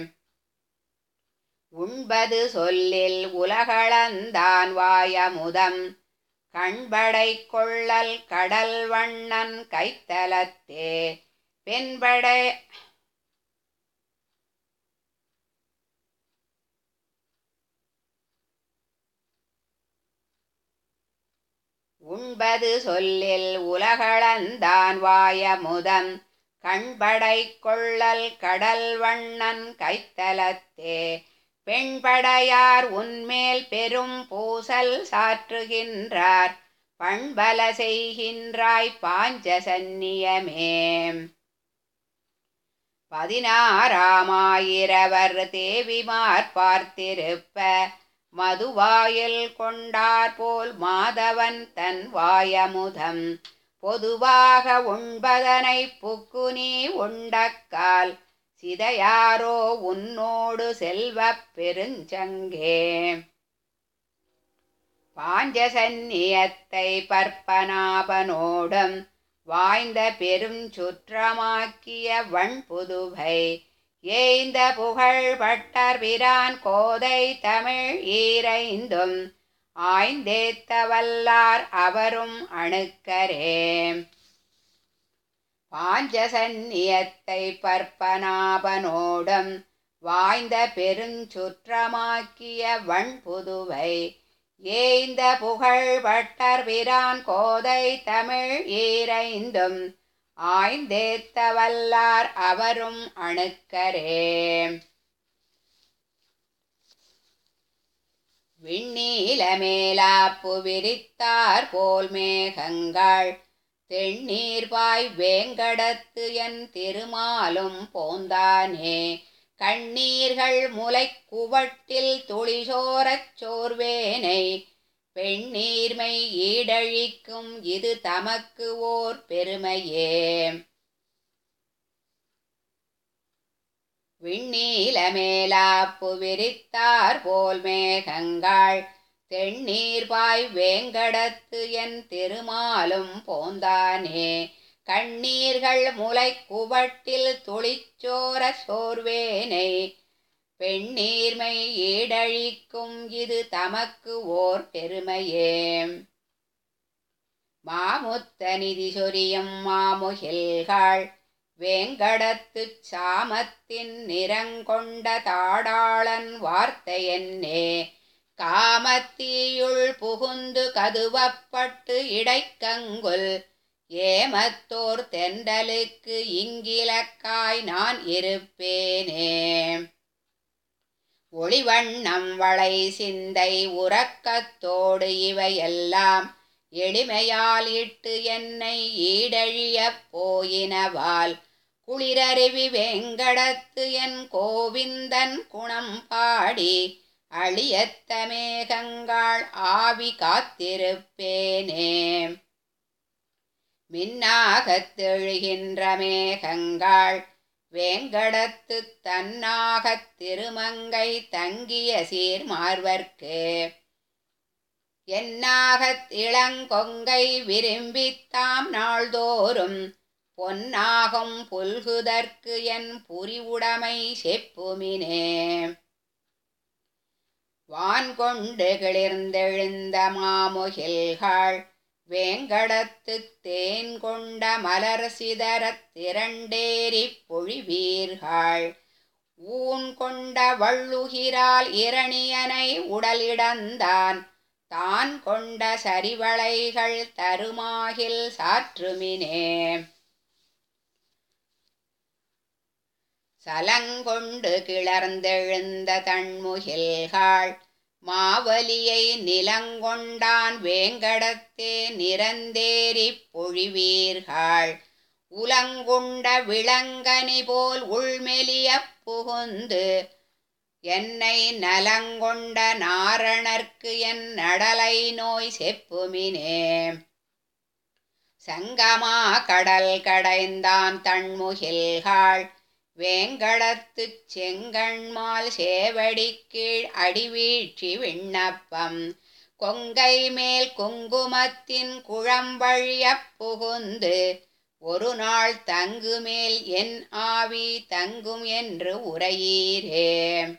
உண்பது சொல்லில் உலகளந்தான் வாயமுதம் கண்படை கொள்ளல் கடல் வண்ணன் கைத்தலத்தே பெண்படை உண்பது சொல்லில் உலகளந்தான் வாயமுதம் கண்படை கொள்ளல் கடல் வண்ணன் கைத்தலத்தே பெண்படையார் உன்மேல் பெரும் பூசல் சாற்றுகின்றார் பண்பல செய்கின்றாய் பாஞ்சசன்னியமே பதினாறாமாயிரவர் தேவிமார் பார்த்திருப்ப மதுவாயில் கொண்டார் போல் மாதவன் தன் வாயமுதம் பொதுவாக உண்பதனை புக்கு நீ உண்டக்கால் சிதையாரோ உன்னோடு செல்வப் பெருஞ்சங்கே பாஞ்சசன்னியத்தை பற்பனாபனோடும் வாய்ந்த பெருஞ்சுற்றமாக்கிய வண்புதுவை ஏய்ந்த புகழ் பட்டர் பிரான் கோதை தமிழ் ஈரைந்தும் ஆய்ந்தேத்த வல்லார் அவரும் அணுக்கரே பாஞ்சசன்னியத்தை பற்பனாபனோடும் வாய்ந்த பெருஞ்சுற்றமாக்கிய வண்புதுவை ஏய்ந்த புகழ் பட்டர் பிரான் கோதை தமிழ் ஈரைந்தும் ஆய்ந்தேத்த வல்லார் அவரும் அணுக்கரே விண்ணீல மேலாப்பு விரித்தார் போல் மேகங்கள் தென்னீர்பாய் வேங்கடத்து என் திருமாலும் போந்தானே கண்ணீர்கள் முலை குவட்டில் துளிசோரச் சோர்வேனை பெண்ணீர்மை ஈடழிக்கும் இது தமக்கு ஓர் பெருமையே விண்ணீல மேலாப்பு விரித்தார் போல் மேகங்கள் தென்னீர்பாய் வேங்கடத்து என் திருமாலும் போந்தானே கண்ணீர்கள் முலை குவட்டில் துளிச்சோர சோர்வேனை பெண்ணீர்மை ஈடழிக்கும் இது தமக்கு ஓர் பெருமையே மாமுத்த நிதி சொரியும் மாமுகில்கள் வேங்கடத்துச் சாமத்தின் நிறங்கொண்ட தாடாளன் வார்த்தை என்னே காமத்தீயுள் புகுந்து கதுவப்பட்டு இடைக்கங்குல் ஏமத்தோர் தெண்டலுக்கு இங்கிலக்காய் நான் இருப்பேனே ஒளிவண்ணம் வளை சிந்தை உறக்கத்தோடு இவையெல்லாம் எளிமையால் இட்டு என்னை ஈடழியப் போயினவால் குளிரருவி வேங்கடத்து என் கோவிந்தன் குணம் பாடி அழியத்த மேகங்கள் ஆவி காத்திருப்பேனே மின்னாகத் தெழுகின்ற மேகங்கள் வேங்கடத்து தன்னாகத் திருமங்கை தங்கிய சீர்மார்வர்க்கு என்னாகத் இளங்கொங்கை விரும்பித்தாம் நாள்தோறும் பொன்னாகும் புல்குதற்கு என் புரிவுடைமை செப்புமினே வான்கொண்டு கிளிர்ந்தெழுந்த மாமுகில்கள் வேங்கடத்து தேன் கொண்ட மலர் சிதறத் திரண்டேறிப் பொழிவீர்கள் ஊன் கொண்ட வள்ளுகிரால் இரணியனை உடலிடந்தான் தான் கொண்ட சரிவளைகள் தருமாகில் சாற்றுமினே சலங்கொண்டு கிளர்ந்தெழுந்த தன்முகில்கள் மாவலியை நிலங்கொண்டான் வேங்கடத்தே நிறந்தேறிப் பொழிவீர்கள் உலங்குண்ட விளங்கனி போல் உள்மெலிய புகுந்து என்னை நலங்கொண்ட நாரணர்க்கு என் நடலை நோய் செப்புமினே சங்கமா கடல் கடைந்தான் தன்முகில்கள் வேங்கடத்துச் செங்கண்மால் சேவடி கீழ் அடிவீழ்ச்சி விண்ணப்பம் கொங்கை மேல் குங்குமத்தின் குழம்பழியப் புகுந்து ஒரு நாள் தங்குமேல் என் ஆவி தங்கும் என்று உரையீரே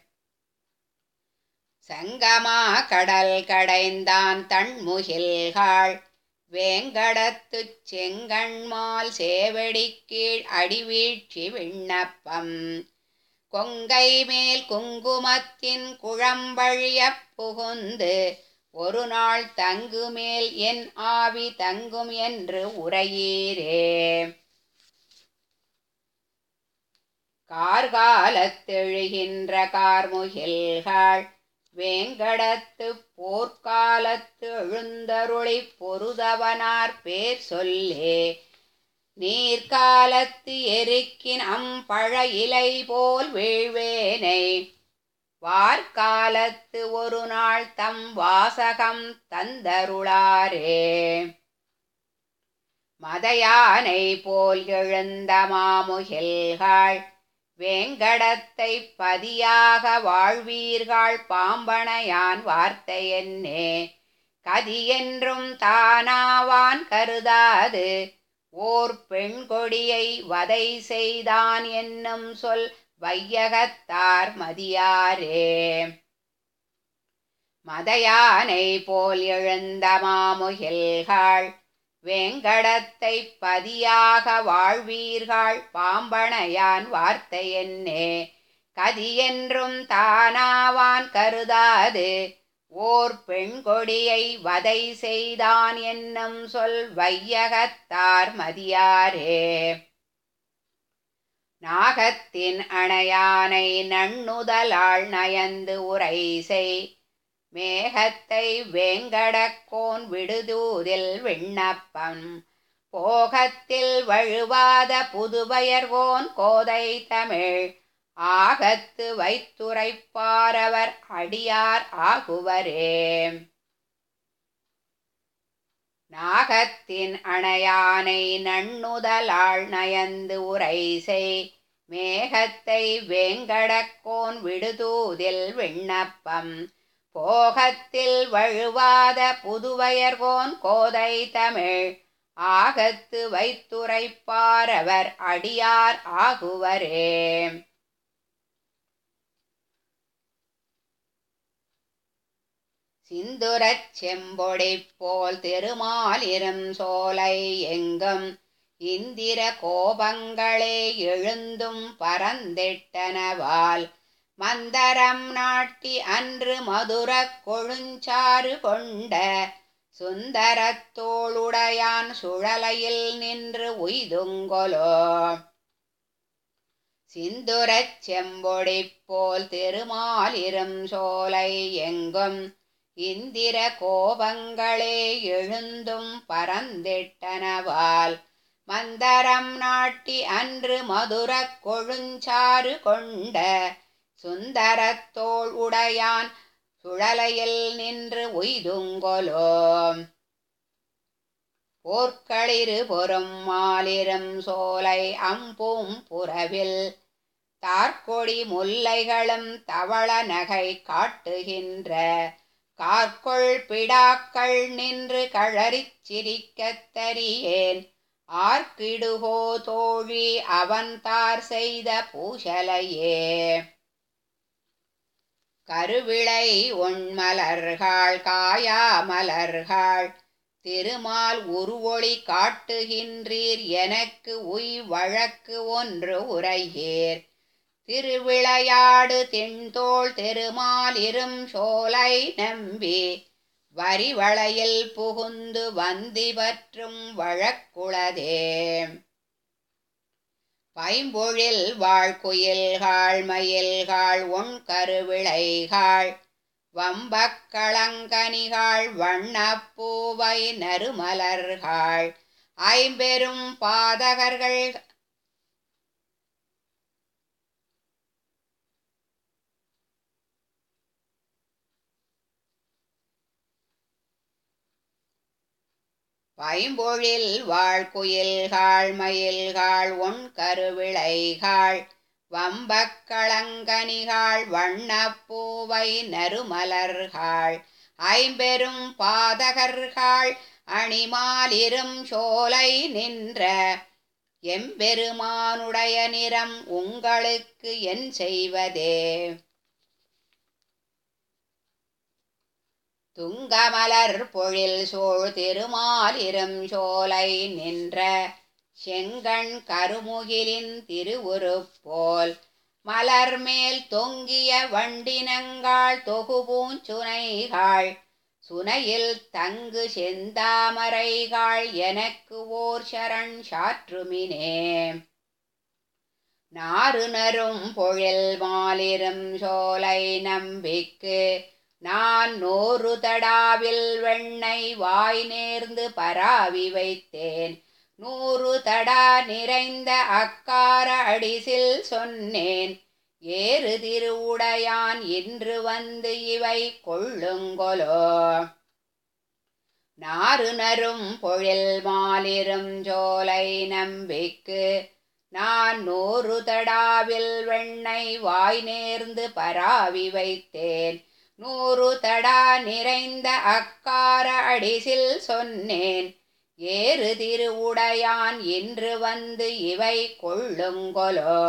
சங்கமா கடல் கடைந்தான் தன்முகில்கள் வேங்கடத்துச் செங்கண்மால் சேவடி கீழ் அடிவீழ்ச்சி விண்ணப்பம் கொங்கை மேல் குங்குமத்தின் குழம்பழியப் புகுந்து ஒரு நாள் தங்குமேல் என் ஆவி தங்கும் என்று உரையீரே கார்காலத்தெழுகின்ற கார்முகில்கள் வேங்கடத்து போர்க்காலத்து எழுந்தருளி பொருதவனார் பேர் சொல்லே நீர்காலத்து எருக்கின் அம்பழ இலை போல் வீழ்வேனை வார்காலத்து ஒரு நாள் தம் வாசகம் தந்தருளாரே மதையானை போல் எழுந்த மாமுகில்கள் வேங்கடத்தை பதியாக வாழ்வீர்கள் பாம்பனையான் வார்த்தை என்னே கதியென்றும் தானாவான் கருதாது ஓர் பெண் கொடியை வதை செய்தான் என்னும் சொல் வையகத்தார் மதியாரே மதையானை போல் எழுந்த மாமுகில்கள் வேங்கடத்தை பதியாக வாழ்வீர்கள் பாம்பனையான் வார்த்தை என்னே கதியென்றும் தானாவான் கருதாது ஓர் பெண் கொடியை வதை செய்தான் என்னும் சொல் வையகத்தார் மதியாரே நாகத்தின் அணையானை நண்ணுதலாள் நயந்து உரை செய் மேகத்தை வேங்கடக்கோன் விடுதூதில் விண்ணப்பம் போகத்தில் வழுவாத புதுவயர்வோன் கோதை தமிழ் ஆகத்து வைத்துரைப்பாரவர் அடியார் ஆகுவரே நாகத்தின் அணையானை நண்ணுதலாள் நயந்து உரை செய் மேகத்தை வேங்கடக்கோன் விடுதூதில் விண்ணப்பம் போகத்தில் வழுவாத புதுவயர்கோன் கோதை தமிழ் ஆகத்து வைத்துரைப்பாரவர் அடியார் ஆகுவரே சிந்துரச் செம்பொடி போல் திருமாலிரும் சோலை எங்கும் இந்திர கோபங்களே எழுந்தும் பரந்திட்டனவால் மந்தரம் நாட்டி அன்று மதுரக் கொழுஞ்சாறு கொண்ட சுந்தரத்தோளுடையான் சுழலையில் நின்று உய்துங்கொலோ சிந்துரச் செம்பொடி போல் திருமாலிரும் சோலை எங்கும் இந்திர கோபங்களே எழுந்தும் பரந்திட்டனவால் மந்தரம் நாட்டி அன்று மதுரக் கொழுஞ்சாறு கொண்ட சுந்தரத்தோள் உடையான் சுழலையில் நின்று உய்துங்கொலோ போர்க்களிறு பொறும் மாலிரும் சோலை அம்பூம் புறவில் தார்கொடி முல்லைகளும் தவள நகை காட்டுகின்ற கார்கொள் பிடாக்கள் நின்று கழறிச் சிரிக்கத் தரியேன் ஆர்க்கிடுகோ தோழி அவன் தார் செய்த பூசலையே கருவிளை ஒண்மலர்கள் காயா மலர்கள் திருமால் உருவொளி காட்டுகின்றீர் எனக்கு உய் வழக்கு ஒன்று உரையீர் திருவிளையாடு திண்தோள் திருமாலிரும் சோலை நம்பி வரிவளையில் புகுந்து வந்தி பற்றும் வழக்குளதே பைம்பொழில் வாழ்குயில்காள் மயில்காள் ஒன் கருவிளைகாள் வம்பக்களங்கனிகாள் வண்ணப்பூவை நறுமலர்கள் ஐம்பெரும் பாதகர்கள் பைம்பொழில் வாழ்குயில்காள் மயில்காள் ஒன் கருவிளைகாள் வம்பக்களங்கனிகாள் வண்ணப்பூவை நறுமலர்கள் ஐம்பெரும் பாதகர்கள் அணிமாலிரும் சோலை நின்ற எம்பெருமானுடைய நிறம் உங்களுக்கு என் செய்வதே துங்கமலர் பொழில் சோழ் திருமாலிரும் சோலை நின்ற செங்கண் கருமுகிலின் திருவுருப்போல் மலர் மேல் தொங்கிய வண்டினங்காள் தொகுபூஞ்சுனைகாள் சுனையில் தங்கு செந்தாமரைகாள் எனக்கு ஓர் சரண் சாற்றுமினே நாறுனரும் பொழில் மாலிரும் சோலை நம்பிக்கு நான் நூறு தடாவில் வெண்ணெய் வாய் நேர்ந்து பராவி வைத்தேன் நூறு தடா நிறைந்த அக்கார அடிசில் சொன்னேன் ஏறு திருவுடையான் இன்று வந்து இவை கொள்ளுங்கொலோ நாறு நரும் பொழில் மாலிரும் ஜோலை நம்பிக்கு நான் நூறு தடாவில் வெண்ணெய் வாய் நேர்ந்து பராவி வைத்தேன் நூறு தடா நிறைந்த அக்கார அடிசில் சொன்னேன் ஏறு திருவுடையான் இன்று வந்து இவை கொள்ளுங்கொலோ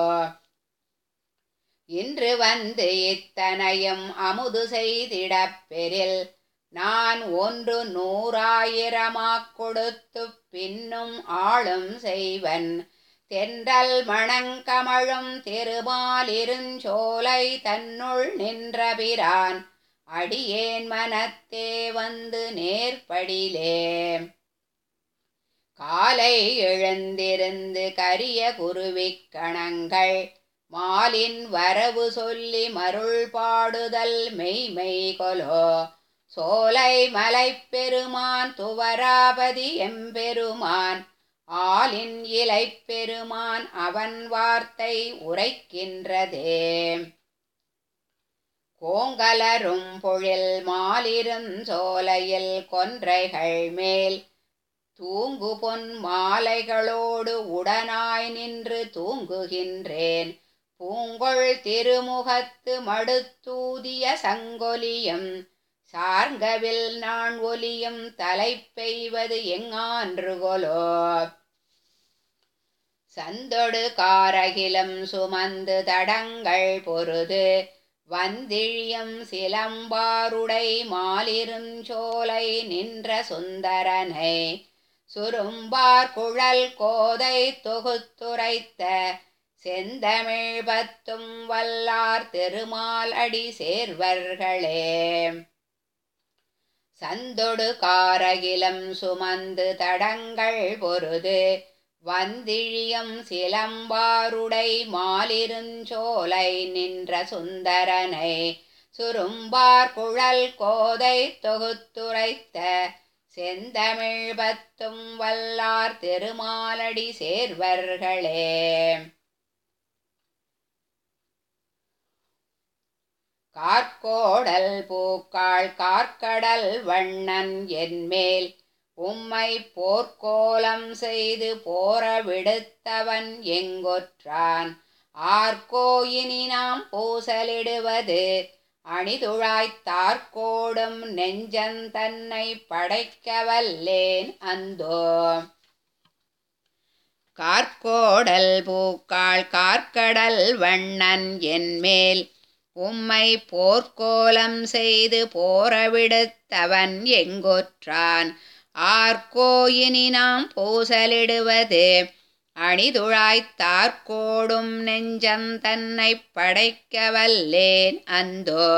இன்று வந்து இத்தனையும் அமுது செய்திடப் பெறில் நான் ஒன்று நூறாயிரமாக் கொடுத்து பின்னும் ஆளும் செய்வன் தென்றல் மணங்கமழும் திருமாலிருஞ்சோலை தன்னுள் நின்ற பிரான் அடியேன் மனத்தே வந்து நேர்படிலே காலை எழுந்திருந்து கரிய குருவிக் கணங்கள் மாலின் வரவு சொல்லி மருள் பாடுதல் மெய்மை கொலோ சோலை மலைப்பெருமான் துவராபதி எம்பெருமான் ஆலின் இலைப் பெருமான் அவன் வார்த்தை உரைக்கின்றதே கோங்கலரும் பொழில் மாலிரும் சோலையில் கொன்றைகள் மேல் தூங்கு பொன் மாலைகளோடு உடனாய் நின்று தூங்குகின்றேன் பூங்கொள் திருமுகத்து மடுத்தூதிய சங்கொலியும் சார்கவில் நான் ஒலியும் தலை பெய்வது எங்கான்றுகொலோ சந்தொடு காரகிலம் சுமந்து தடங்கள் பொருது வந்திழியும் சிலம்பாருடை மாலிரும் சோலை நின்ற சுந்தரனை சுரும்பார் குழல் கோதை தொகுத்துரைத்த செந்தமிழ் பத்தும் வல்லார் திருமால் அடி சேர்வர்களே சந்தொடு காரகிலம் சுமந்து தடங்கள் பொருது வந்திழியம் சிலம்பாருடை மாலிருஞ்சோலை நின்ற சுந்தரனை சுரும்பார் குழல் கோதை தொகுத்துரைத்த செந்தமிழ் பத்தும் வல்லார் திருமாலடி சேர்வர்களே கார்க்கு கார்கோடல் பூக்காள் கார்க்கடல் வண்ணன் என்மேல் உம்மை போர்க்கோலம் செய்து போர விடுத்தவன் எங்கொற்றான் ஆர்கோயினி நாம் பூசலிடுவது அணிதுழாய்த் தார்கோடும் நெஞ்சந்தன்னை படைக்கவல்லேன் அந்தோ கார்கோடல் பூக்காள் கார்க்கடல் வண்ணன் என்மேல் உம்மை போர்க்கோலம் செய்து போரவிடுத்தவன் எங்கொற்றான் ஆர்கோயினி நாம் பூசலிடுவது அணிதுழாய்த் தார்கோடும் நெஞ்சம் தன்னை படைக்கவல்லேன் அந்தோ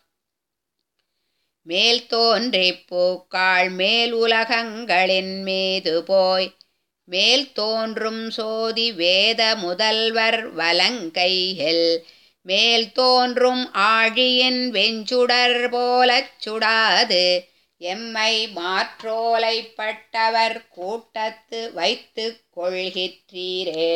மேல் தோன்றிப் பூக்காள் மேல் உலகங்களின் மீது போய் மேல் தோன்றும் சோதி வேத முதல்வர் வலங்கையில் மேல் தோன்றும் ஆழியின் வெஞ்சுடர் போலச் சுடாது எம்மை மாற்றோலைப்பட்டவர் கூட்டத்து வைத்துக் கொள்கிற்றீரே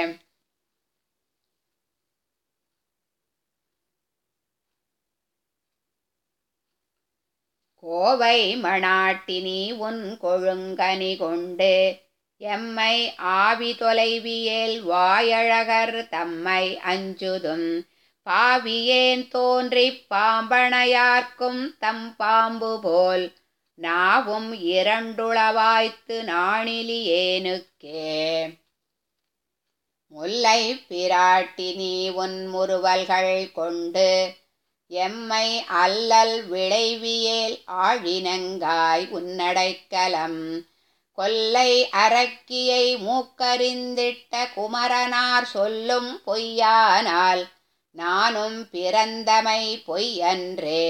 கோவை மணாட்டினி உன் கொழுங்கனி கொண்டு எம்மை ஆவி தொலைவியேல் வாயழகர் தம்மை அஞ்சுதும் பாவியேன் தோன்றிப் பாம்பணையார்க்கும் தம் பாம்பு போல் நாவும் இரண்டுளவாய்த்து நாணிலியேனுக்கே முல்லை பிராட்டினி உன் முறுவல்கள் கொண்டு எம்மை அல்லல் விளைவியேல் ஆழினங்காய் உன்னடைக்கலம் கொல்லை அரக்கியை மூக்கறிந்திட்ட குமரனார் சொல்லும் பொய்யானால் நானும் பிறந்தமை பொய்யன்றே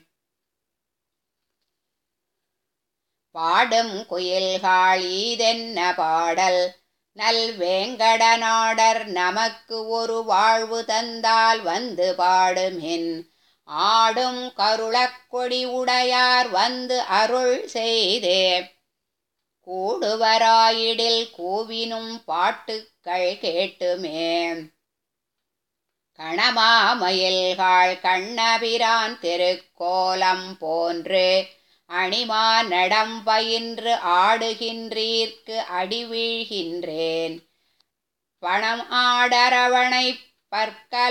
பாடும் குயில்காள் ஈதென்ன பாடல் நல் வேங்கடநாடர் நமக்கு ஒரு வாழ்வு தந்தால் வந்து பாடுமின் ஆடும் கருளக் கொடி உடையார் வந்து அருள் செய்தே கூடுவராயிடில் கூவினும் பாட்டுக்கள் கேட்டுமே கணமாமயில்காள் கண்ணபிரான் திருக்கோலம் போன்று அணிமா நடம் பயின்று ஆடுகின்றீர்க்கு அடி வீழ்கின்றேன் பணம் ஆடரவணை பற்கல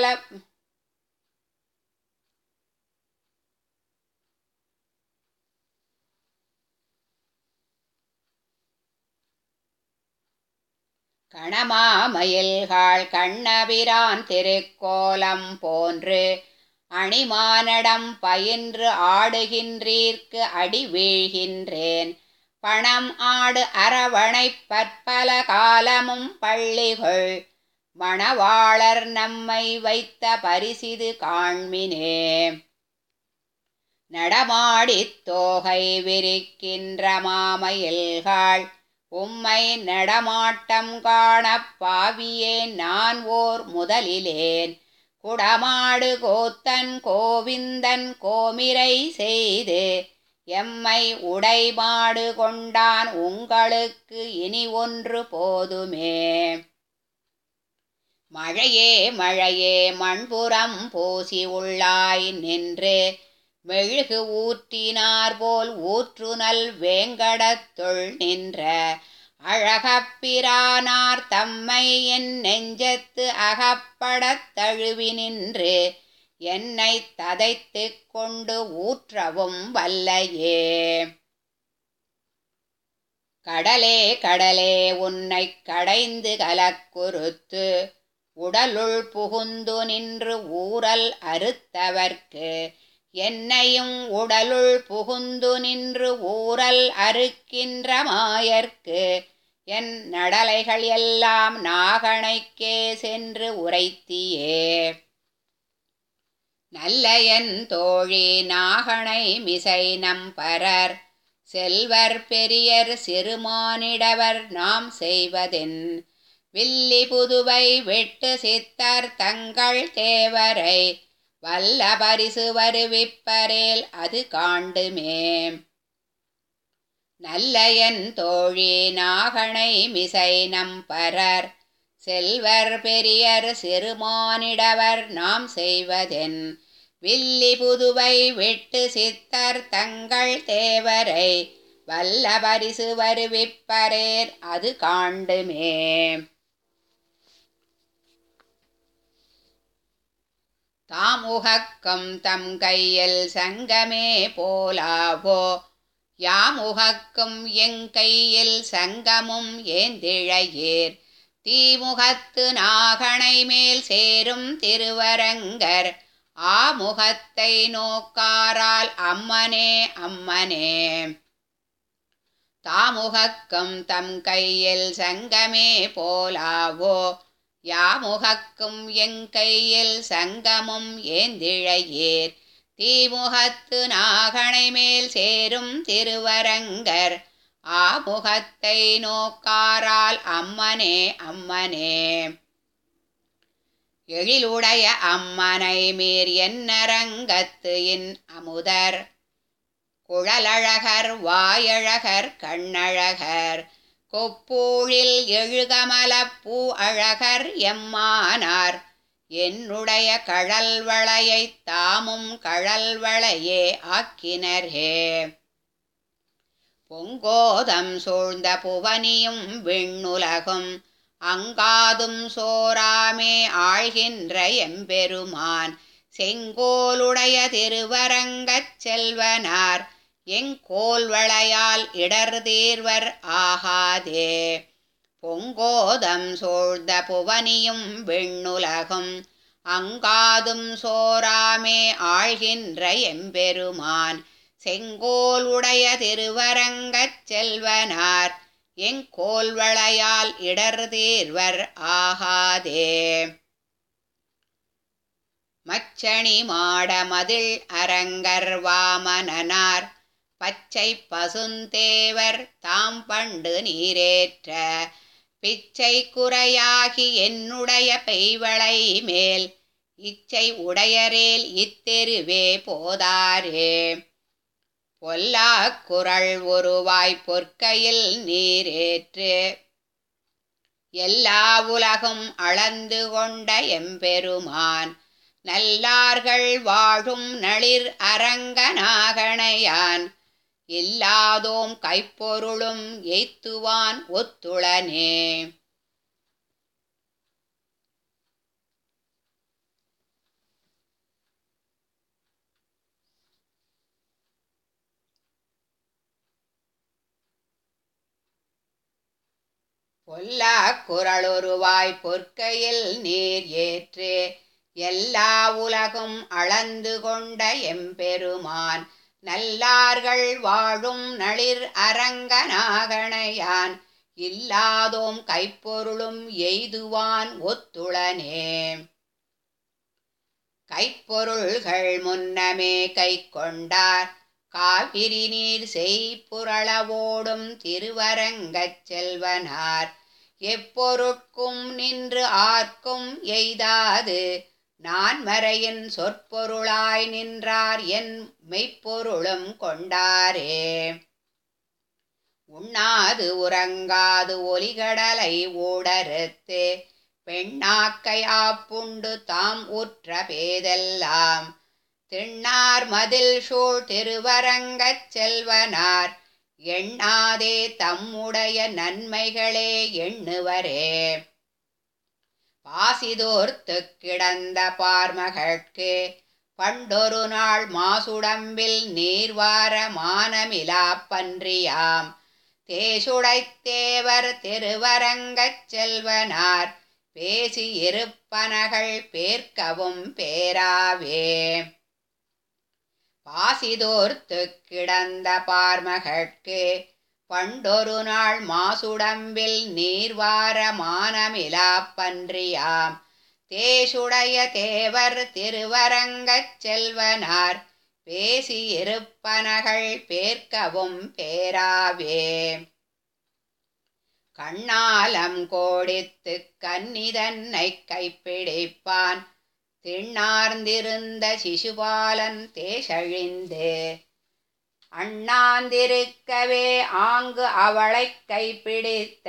கணமாமயில்காள் கண்ணபிரான் திருக்கோலம் போன்று அணிமானடம் பயின்று ஆடுகின்றீர்க்கு அடி வீழ்கின்றேன் பணம் ஆடு அரவணை பற்பல காலமும் பள்ளிகள் மணவாளர் நம்மை வைத்த பரிசிது காண்மினே நடமாடித் தோகை விரிக்கின்ற மாமயில்காள் உம்மை நடமாட்டம் காணப் பாவியேன் நான் ஓர் முதலிலேன் குடமாடு கோத்தன் கோவிந்தன் கோமிரை செய்து எம்மை உடைமாடு கொண்டான் உங்களுக்கு இனி ஒன்று போதுமே மழையே மழையே மண்புறம் பூசி உள்ளாய் நின்று மெழுகு ஊற்றினார் போல் ஊற்றுநல் வேங்கடத்துள் நின்ற அழகப்பிரானார் தம்மை என் நெஞ்சத்து அகப்படத் தழுவி நின்று என்னை ததைத்துக் கொண்டு ஊற்றவும் வல்லையே கடலே கடலே உன்னைக் கடைந்து கலக்குறுத்து உடலுள் புகுந்து நின்று ஊரல் அறுத்தவர்க்கு என்னையும் உடலுள் புகுந்து நின்று ஊரல் அறுக்கின்ற மாயர்க்கு என் நடலைகள் எல்லாம் நாகணைக்கே சென்று உரைத்தியே நல்ல என் தோழி நாகணை மிசை நம்பரர் செல்வர் பெரியர் சிறுமானிடவர் நாம் செய்வதென் வில்லி புதுவை வெட்டு சித்தர் தங்கள் தேவரை வல்ல பரிசு வருவிப்பரேல் அது காண்டுமே நல்ல என் தோழி நாகணை மிசை நம்பரர் செல்வர் பெரியர் சிறுமானிடவர் நாம் செய்வதென் வில்லி புதுவை விட்டு சித்தர் தங்கள் தேவரை வல்ல பரிசு வருவிப்பரேர் அது காண்டுமே தாமுகக்கம் தம் கையில் சங்கமே போலாவோ யாமுகக்கும் எங் கையில் சங்கமும் ஏந்திழையேர் தீமுகத்து நாகனை மேல் சேரும் திருவரங்கர் ஆமுகத்தை நோக்காரால் அம்மனே அம்மனே தாமுகக்கும் தம் கையில் சங்கமே போலாவோ யாமுகக்கும் எங் கையில் சங்கமும் ஏந்திழையேர் தீமுகத்து நாகனை மேல் சேரும் திருவரங்கர் ஆமுகத்தை நோக்காரால் அம்மனே அம்மனே எழிலுடைய அம்மனை மீர் என்னரங்கத்து இன் அமுதர் குழலழகர் வாயழகர் கண்ணழகர் கொப்பூழில் எழுகமலப் பூ அழகர் எம்மானார் என்னுடைய கழல்வளையைத் தாமும் கழல்வளையே ஆக்கினர்ஹே பொங்கோதம் சூழ்ந்த புவனியும் விண்ணுலகும் அங்காதும் சோராமே ஆழ்கின்ற எம்பெருமான் செங்கோலுடைய திருவரங்கச் செல்வனார் எங்கோல்வளையால் இடர் தீர்வர் ஆகாதே பொங்கோதம் சூழ்ந்த புவனியும் விண்ணுலகும் அங்காதும் சோராமே ஆழ்கின்ற எம்பெருமான் செங்கோல் உடைய திருவரங்கச் செல்வனார் எங்கோல்வளையால் இடர் தீர்வர் ஆகாதே மச்சணி மாட மதில் அரங்கர் வாமனனார் பச்சை பசுந்தேவர் தாம் பண்டு நீரேற்ற பிச்சை குறையாகி என்னுடைய பெய்வளை மேல் இச்சை உடையரேல் இத்தெருவே போதாரே பொல்லாக் குரல் ஒருவாய் பொற்கையில் நீரேற்று எல்லா உலகும் அளந்து கொண்ட எம்பெருமான் நல்லார்கள் வாழும் நளிர் அரங்கநாகணையான் இல்லாதோம் கைப்பொருளும் எய்த்துவான் ஒத்துளனே பொல்லா குரலுருவாய் பொற்கையில் நீர் ஏற்று எல்லா உலகும் அளந்து கொண்ட எம்பெருமான் நல்லார்கள் வாழும் நளிர் அரங்கநாகணையான் இல்லாதோம் கைப்பொருளும் எய்துவான் ஒத்துளனே கைப்பொருள்கள் முன்னமே கை கொண்டார் காவிரி நீர் செய்புரளவோடும் திருவரங்கச் செல்வனார் எப்பொருட்கும் நின்று ஆர்க்கும் எய்தாது நான் மறையின் சொற்பொருளாய் நின்றார் என் மெய்ப்பொருளும் கொண்டாரே உண்ணாது உறங்காது ஒலிகடலை ஊடறுத்து பெண்ணாக்கையாப்புண்டு தாம் உற்ற பேதெல்லாம் திண்ணார் மதில் சூழ் திருவரங்கச் செல்வனார் எண்ணாதே தம்முடைய நன்மைகளே எண்ணுவரே பாசிதோர்த்து கிடந்த பார்மகட்கு பண்டொரு நாள் மாசுடம்பில் நீர்வார மானமிலா பன்றியாம் தேசுடைத்தேவர் திருவரங்கச் செல்வனார் பேசி இருப்பனகள் பேர்க்கவும் பேராவே பாசிதோர்த்து கிடந்த பார்மகட்கு பண்டொரு நாள் மாசுடம்பில் நீர்வார மானமிலா பன்றியாம் தேசுடைய தேவர் திருவரங்கச் செல்வனார் பேசி இருப்பனகள் பேர்க்கவும் பேராவே கண்ணாலம் கோடித்து கன்னிதன்னை கைப்பிடிப்பான் திண்ணார்ந்திருந்த சிசுபாலன் தேசழிந்து அண்ணாந்திருக்கவே ஆங்கு அவளைக் கைப்பிடித்த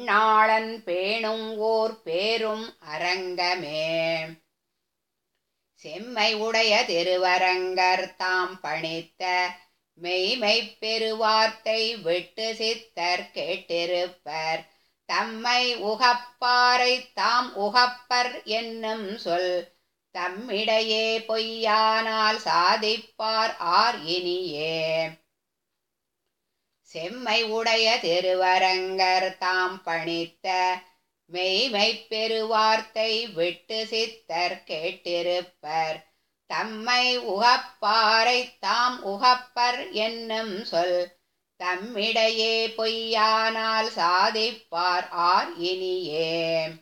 பெண்ணாளன் பேணும் ஓர் பேரும் அரங்கமே செம்மை உடைய திருவரங்கர் தாம் பணித்த மெய்மை பெருவார்த்தை விட்டு சித்தர் கேட்டிருப்பர் தம்மை உகப்பாரை தாம் உகப்பர் என்னும் சொல் தம்மிடையே பொய்யானால் சாதிப்பார் ஆர் இனியே செம்மை உடைய திருவரங்கர் தாம் பணித்த மெய்மை பெருவார்த்தை விட்டு சித்தர் கேட்டிருப்பர் தம்மை உகப்பாரை தாம் உகப்பர் என்னும் சொல் தம்மிடையே பொய்யானால் சாதிப்பார் ஆர் இனியே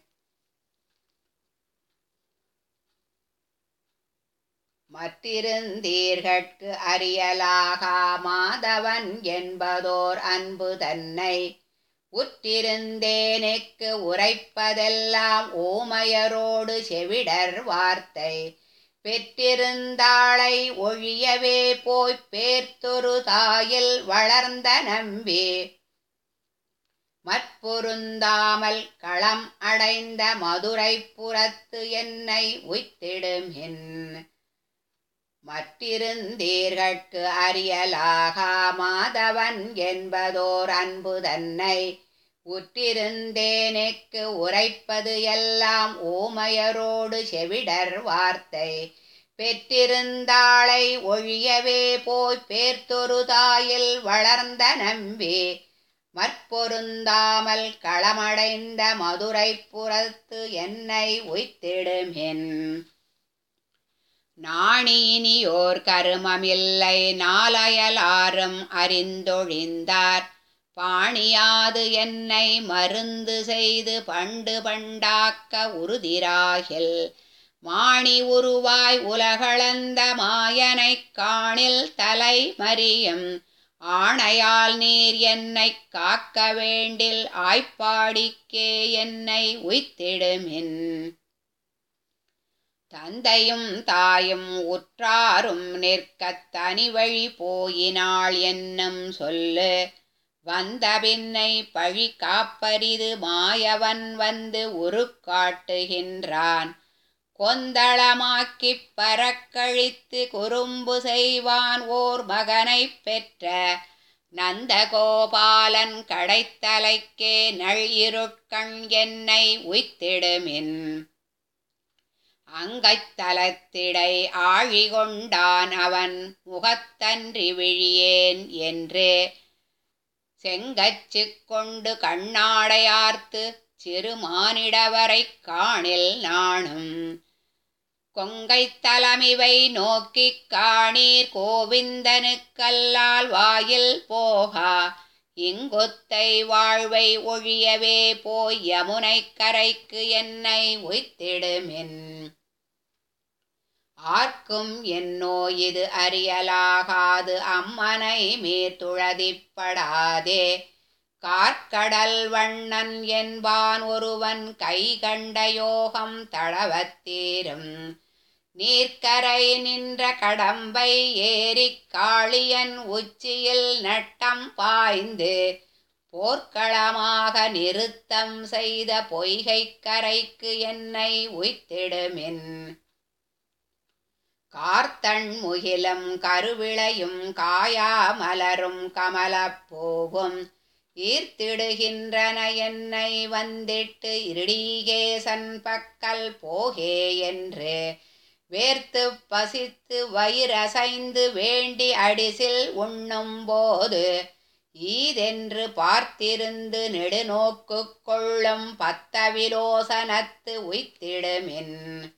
மற்றிருந்தீர்கட்கு அறியலாகா மாதவன் என்பதோர் அன்பு தன்னை உற்றிருந்தேனுக்கு உரைப்பதெல்லாம் ஓமையரோடு செவிடர் வார்த்தை பெற்றிருந்தாளை ஒழியவே போய்ப் பேர்த்தொரு தாயில் வளர்ந்த நம்பி மற்பொருந்தாமல் களம் அடைந்த மதுரை புறத்து என்னை உய்த்திடுமின் மற்றிருந்தீர்கட்கு அறியலாகா மாதவன் என்பதோர் அன்பு தன்னை உற்றிருந்தேனுக்கு உரைப்பது எல்லாம் ஓமையரோடு செவிடர் வார்த்தை பெற்றிருந்தாளை ஒழியவே போய் பேர்த்தொரு தாயில் வளர்ந்த நம்பி மற்பொருந்தாமல் களமடைந்த மதுரை புறத்து என்னை உய்த்திடுமின் நாணினியோர் கருமமில்லை நாளையலாரும் அறிந்தொழிந்தார் பாணியாது என்னை மருந்து செய்து பண்டு பண்டாக்க உறுதிராகில் மாணி உருவாய் உலகளந்த மாயனைக் காணில் தலை மறியும் ஆணையால் நீர் என்னை காக்க வேண்டில் ஆய்ப்பாடிக்கே என்னை உய்த்திடுமின் தந்தையும் தாயும் உற்றாரும் நிற்கத் தனி வழி போயினாள் என்னும் சொல்லு வந்த பின்னை பழி காப்பரிது மாயவன் வந்து உருக்காட்டுகின்றான் கொந்தளமாக்கிப் பறக்கழித்து குறும்பு செய்வான் ஓர் மகனைப் பெற்ற நந்தகோபாலன் கடைத்தலைக்கே நள் இருட்கண் என்னை உய்த்திடுமின் அங்கைத்தலத்திடை ஆழி கொண்டான் அவன் முகத்தன்றி விழியேன் என்று செங்கச்சு கொண்டு கண்ணாடையார்த்து சிறுமானிடவரைக் காணில் நாணும் கொங்கைத் தலமிவை நோக்கிக் காணீர் கோவிந்தனுக்கல்லால் வாயில் போகா இங்கொத்தை வாழ்வை ஒழியவே போய் யமுனைக் கரைக்கு என்னை உய்த்திடுமின் ஆர்க்கும் என்னோ இது அறியலாகாது அம்மனை மேத்துழதிப்படாதே கார்க்கடல் வண்ணன் என்பான் ஒருவன் கை கண்ட யோகம் தளவத்தீரும் நீர்க்கரை நின்ற கடம்பை ஏறிக் காளியன் உச்சியில் நட்டம் பாய்ந்து போர்க்களமாக நிறுத்தம் செய்த பொய்கைக் கரைக்கு என்னை உய்த்திடுமின் கார்த்தண் முகிலும் கருவிளையும் காயா மலரும் கமலப் பூவும் ஈர்த்திடுகின்றன என்னை வந்திட்டு இருடீகேசன் பக்கல் போகே என்று வேர்த்து பசித்து வயிறசைந்து வேண்டி அடிசில் உண்ணும்போது ஈதென்று பார்த்திருந்து நெடுநோக்கு கொள்ளும் பத்தவிலோசனத்து உய்த்திடுமின்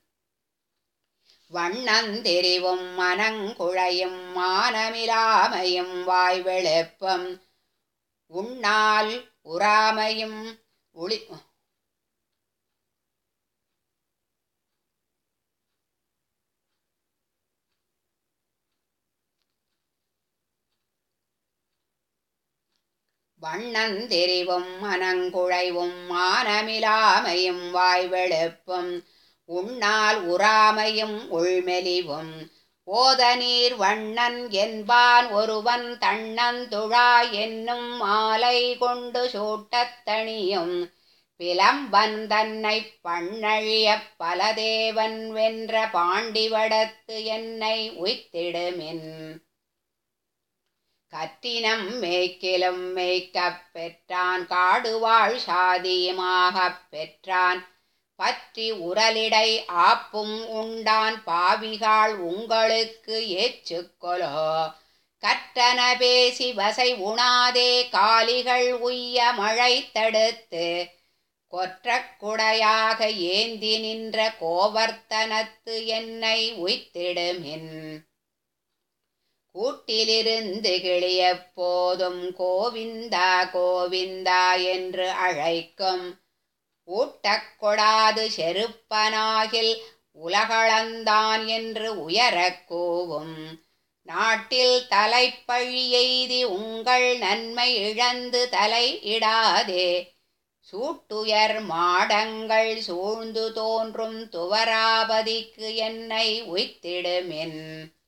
வண்ணந்தெரிவும் மனங்குழையும் மானமிலாமையும் வாய்வெளுப்பும் உண்ணால் உறாமையும் ஒளி வண்ணந்தெரிவும் மனங்குழைவும் மானமிலாமையும் வாய்வெளுப்பும் உண்ணால் உறாமையும் உள்மெலிவும் ஓத நீர் வண்ணன் என்பான் ஒருவன் தன்னந்துழா என்னும் மாலை கொண்டு சூட்டத் தணியும் பிலம்பன் தன்னை பண்ணழியப் பலதேவன் வென்ற பாண்டிவடத்து என்னை உய்த்திடுமின் கற்றினம் மேய்க்கிலும் மேய்க்கப் பெற்றான் காடுவாழ் சாதியுமாகப் பெற்றான் பற்றி உரலிடை ஆப்பும் உண்டான் பாவிகாள் உங்களுக்கு ஏச்சுக்கொலோ கற்றன பேசி வசை உணாதே காலிகள் உய்ய மழை தடுத்து கொற்றக்குடையாக ஏந்தி நின்ற கோவர்த்தனத்து என்னை உய்த்திடுமின் கூட்டிலிருந்து கிளிய போதும் கோவிந்தா கோவிந்தா என்று அழைக்கும் ஊட்டக் கொடாது செருப்பனாகில் உலகளந்தான் என்று உயரக் கூவும் நாட்டில் தலைப்பழி எய்தி உங்கள் நன்மை இழந்து தலை இடாதே சூட்டுயர் மாடங்கள் சூழ்ந்து தோன்றும் துவராபதிக்கு என்னை உய்த்திடுமின்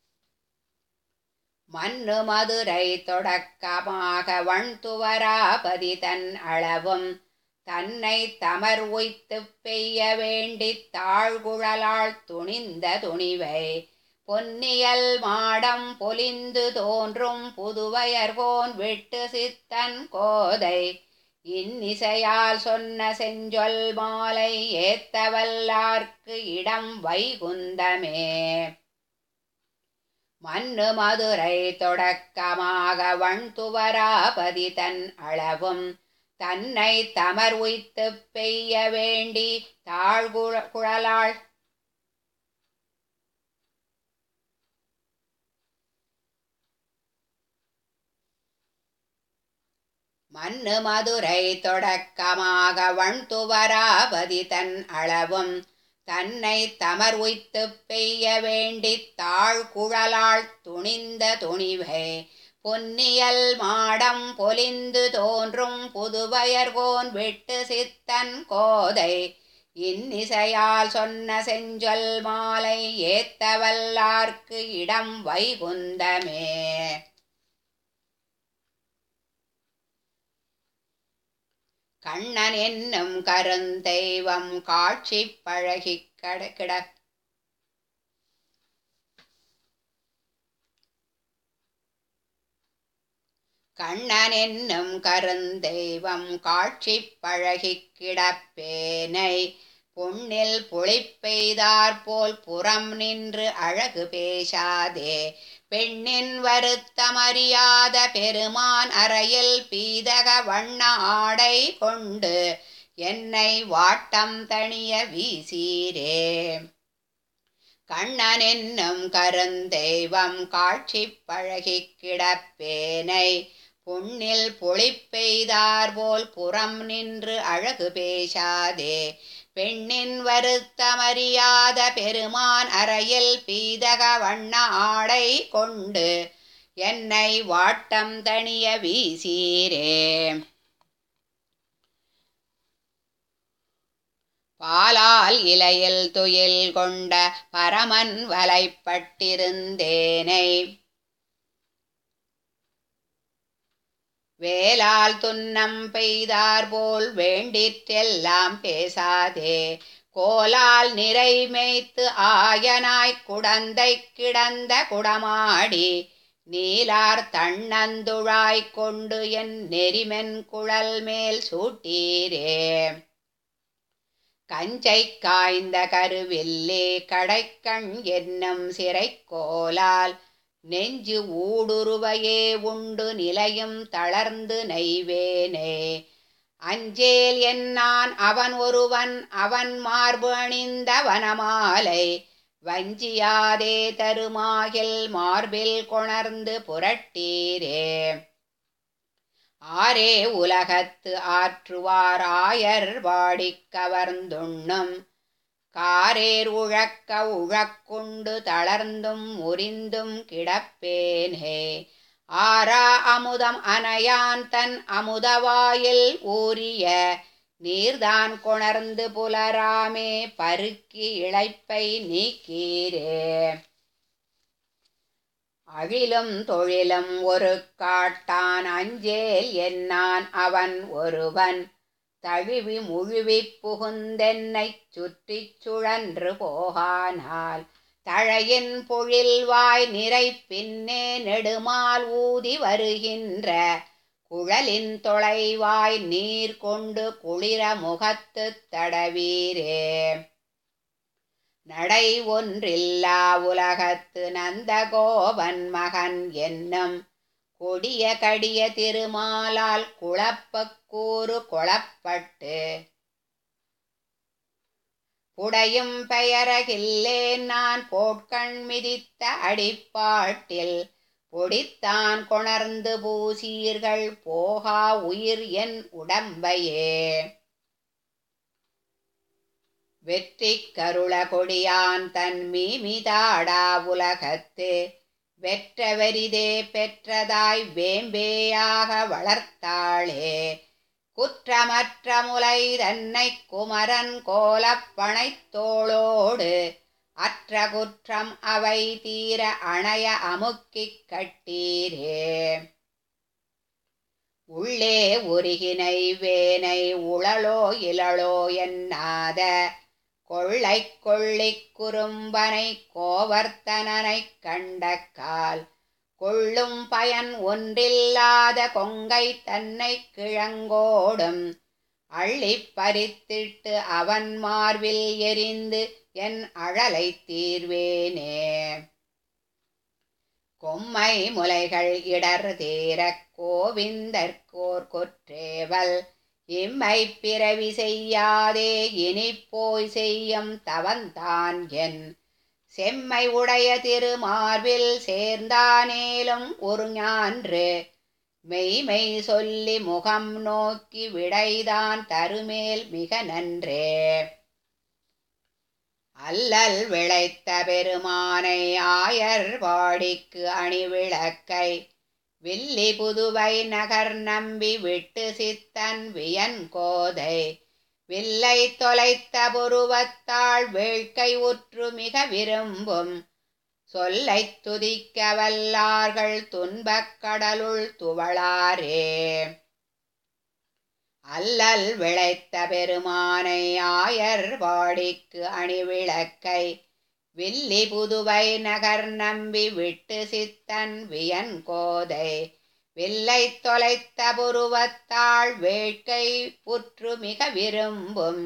மண்ணு மதுரை தொடக்கமாக வண்துவராபதி தன் அளவும் தன்னை தமர் உய்த்து பெய்ய வேண்டித் தாழ்குழலால் துணிந்த துணிவை பொன்னியல் மாடம் பொலிந்து தோன்றும் புதுவயர்கோன் விட்டு சித்தன் கோதை இன்னிசையால் சொன்ன செஞ்சொல் மாலை ஏத்தவல்லார்க்கு இடம் வைகுந்தமே மண்ணு மதுரை தொடக்கமாக வண்துவராபதி தன் அளவும் தன்னை தமர் உய்த்து பெய்ய வேண்டி தாழ்குழ குழலாள் மண்ணு மதுரை தொடக்கமாக வண்துவராபதி தன் அளவும் தன்னை தமர் உய்த்து பெய்ய வேண்டித் தாழ்குழலாள் துணிந்த துணிவை பொன்னியல் மாடம் பொலிந்து தோன்றும் புதுவயர்கோன் விட்டு சித்தன் கோதை இன்னிசையால் சொன்ன செஞ்சொல் மாலை ஏத்தவல்லார்க்கு இடம் வைகுந்தமே கண்ணன் என்னும் கருந்தெய்வம் காட்சி பழகி கட கிட கண்ணன் என்னும் கருந்தெய்வம் காட்சி பழகி கிடப்பேனை பொன்னில் புளிப்பெய்தார் போல் புறம் நின்று அழகு பேசாதே பெண்ணின் வருத்தமறியாத பெருமான் அறையில் பீதக வண்ண ஆடை கொண்டு என்னை வாட்டம் தணிய வீசீரே கண்ணன் என்னும் கருந்தெய்வம் காட்சி பழகி கிடப்பேனை பொன்னில் பொழிப்பெய்தார் போல் புறம் நின்று அழகு பேசாதே பெண்ணின் வருத்தமறியாத பெருமான் அறையில் பீதக வண்ண ஆடை கொண்டு என்னை வாட்டம் தணிய வீசீரே பாலால் இலையில் துயில் கொண்ட பரமன் வலைப்பட்டிருந்தேனை வேலால் துன்னம் பெய்தார் போல் வேண்டிற்றெல்லாம் பேசாதே கோலால் நிறை மேய்த்து ஆயனாய் குடந்தை கிடந்த குடமாடி நீலார் தன்னந்துழாய் கொண்டு என் நெறிமென் குழல் மேல் சூட்டீரே கஞ்சை காய்ந்த கருவில்லே கடைக்கண் என்னும் சிறைக்கோலால் நெஞ்சு ஊடுருவையே உண்டு நிலையும் தளர்ந்து நெய்வேனே அஞ்சேல் என்னான் அவன் ஒருவன் அவன் மார்பு அணிந்த வனமாலை வஞ்சியாதே தருமாகில் மார்பில் கொணர்ந்து புரட்டீரே ஆரே உலகத்து ஆற்றுவார் ஆயர் வாடிக் கவர்ந்துண்ணும் காரேர் உழக்க உழக்குண்டு தளர்ந்தும் முறிந்தும் கிடப்பேனே ஆரா அமுதம் அனையான் தன் அமுதவாயில் ஊறிய நீர்தான் கொணர்ந்து புலராமே பருக்கி இழைப்பை நீக்கீரே அழிலும் தொழிலும் ஒரு காட்டான் அஞ்சேல் என்னான் அவன் ஒருவன் தழுவி முழுவிப் புகுந்தென்னைச் சுற்றிச் சுழன்று போகானால் தழையின் பொழில்வாய் நிறை பின்னே நெடுமால் ஊதி வருகின்ற குழலின் தொலைவாய் நீர் கொண்டு குளிர முகத்துத் தடவீரே நடை ஒன்றில்லா உலகத்து நந்தகோபன் மகன் என்னும் கொடிய கடிய திருமாலால் குழப்பக் கூறு கொளப்பட்டு புடையும் பெயரகில்லேன் நான் போட்கண் மிதித்த அடிப்பாட்டில் பொடித்தான் கொணர்ந்து பூசீர்கள் போகா உயிர் என் உடம்பையே வெற்றி கருள கொடியான் தன் மீமிதாடா உலகத்து வெற்ற வெரிதே பெற்றதாய் வேம்பேயாக வளர்த்தாளே குற்றமற்ற முலை தன்னை குமரன் கோலப்பனைத் தோளோடு அற்ற குற்றம் அவை தீர அணைய அமுக்கிக் கட்டீரே உள்ளே உருகினை வேனை உளலோ இளளோ என்னாத கொள்ளை கொள்ளிக் குறும்பனை கோவர்த்தனனைக் கண்டக்கால் கொள்ளும் பயன் ஒன்றில்லாத கொங்கை தன்னை கிழங்கோடும் அள்ளிப் பறித்திட்டு அவன் மார்பில் எரிந்து என் அழலை தீர்வேனே கொம்மை முலைகள் இடர் தீரக் கோவிந்தற்கோர் கொற்றேவல் இம்மை பிறவி செய்யாதே இனி போய் செய்யும் தவந்தான் என் செம்மை உடைய திருமார்பில் சேர்ந்தானேலும் ஒரு ஞான்று மெய்மை சொல்லி முகம் நோக்கி விடைதான் தருமேல் மிக நன்றே அல்லல் விளைத்த பெருமானை ஆயர் வாடிக்கு அணிவிளக்கை வில்லி புதுவை நகர் நம்பி விட்டு சித்தன் வியன் கோதை வில்லை தொலைத்த புருவத்தாள் வேள்கை உற்று மிக விரும்பும் சொல்லைத் துதிக்க வல்லார்கள் துன்பக் கடலுள் துவளாரே அல்லல் விளைத்த பெருமானை ஆயர் வாடிக்கு அணிவிளக்கை வில்லி புதுவை நகர் நம்பி விட்டு சித்தன் வியன் கோதை வில்லை தொலைத்த புருவத்தாள் வேட்கை புற்று மிக விரும்பும்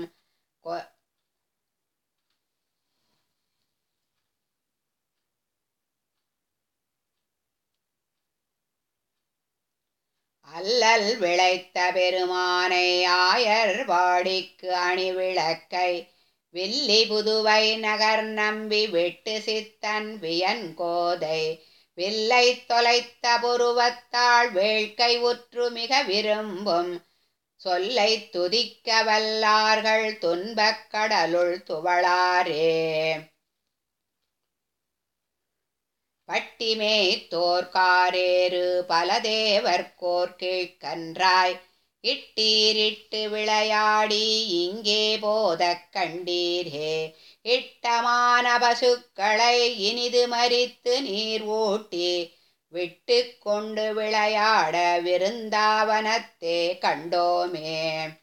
அல்லல் விளைத்த பெருமானை ஆயர் வாடிக்கு அணிவிளக்கை வில்லி புதுவை நகர் நம்பி விட்டு சித்தன் வியன் கோதை வில்லை தொலைத்த புருவத்தாள் வேள்கை உற்று மிக விரும்பும் சொல்லை துதிக்க வல்லார்கள் துன்பக் கடலுள் துவளாரே பட்டிமே தோற்காரேறு பல தேவர்கோர் கீழ்கன்றாய் இட்டீரிட்டு விளையாடி இங்கே போதக் கண்டீரே இட்டமான பசுக்களை இனிது மறித்து நீர் ஊட்டி விட்டு கொண்டு விளையாட விருந்தாவனத்தே கண்டோமே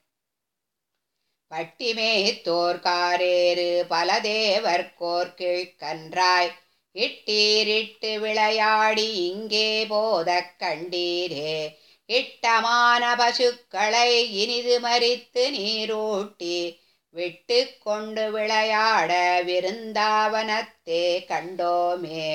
பட்டிமே தோற்காரேறு பல தேவர்கோர் கீழ்கன்றாய் இட்டீரிட்டு விளையாடி இங்கே போதக் கண்டீரே இட்டமான பசுக்களை இனிது மறித்து நீரூட்டி விட்டு கொண்டு விளையாட விருந்தாவனத்தே கண்டோமே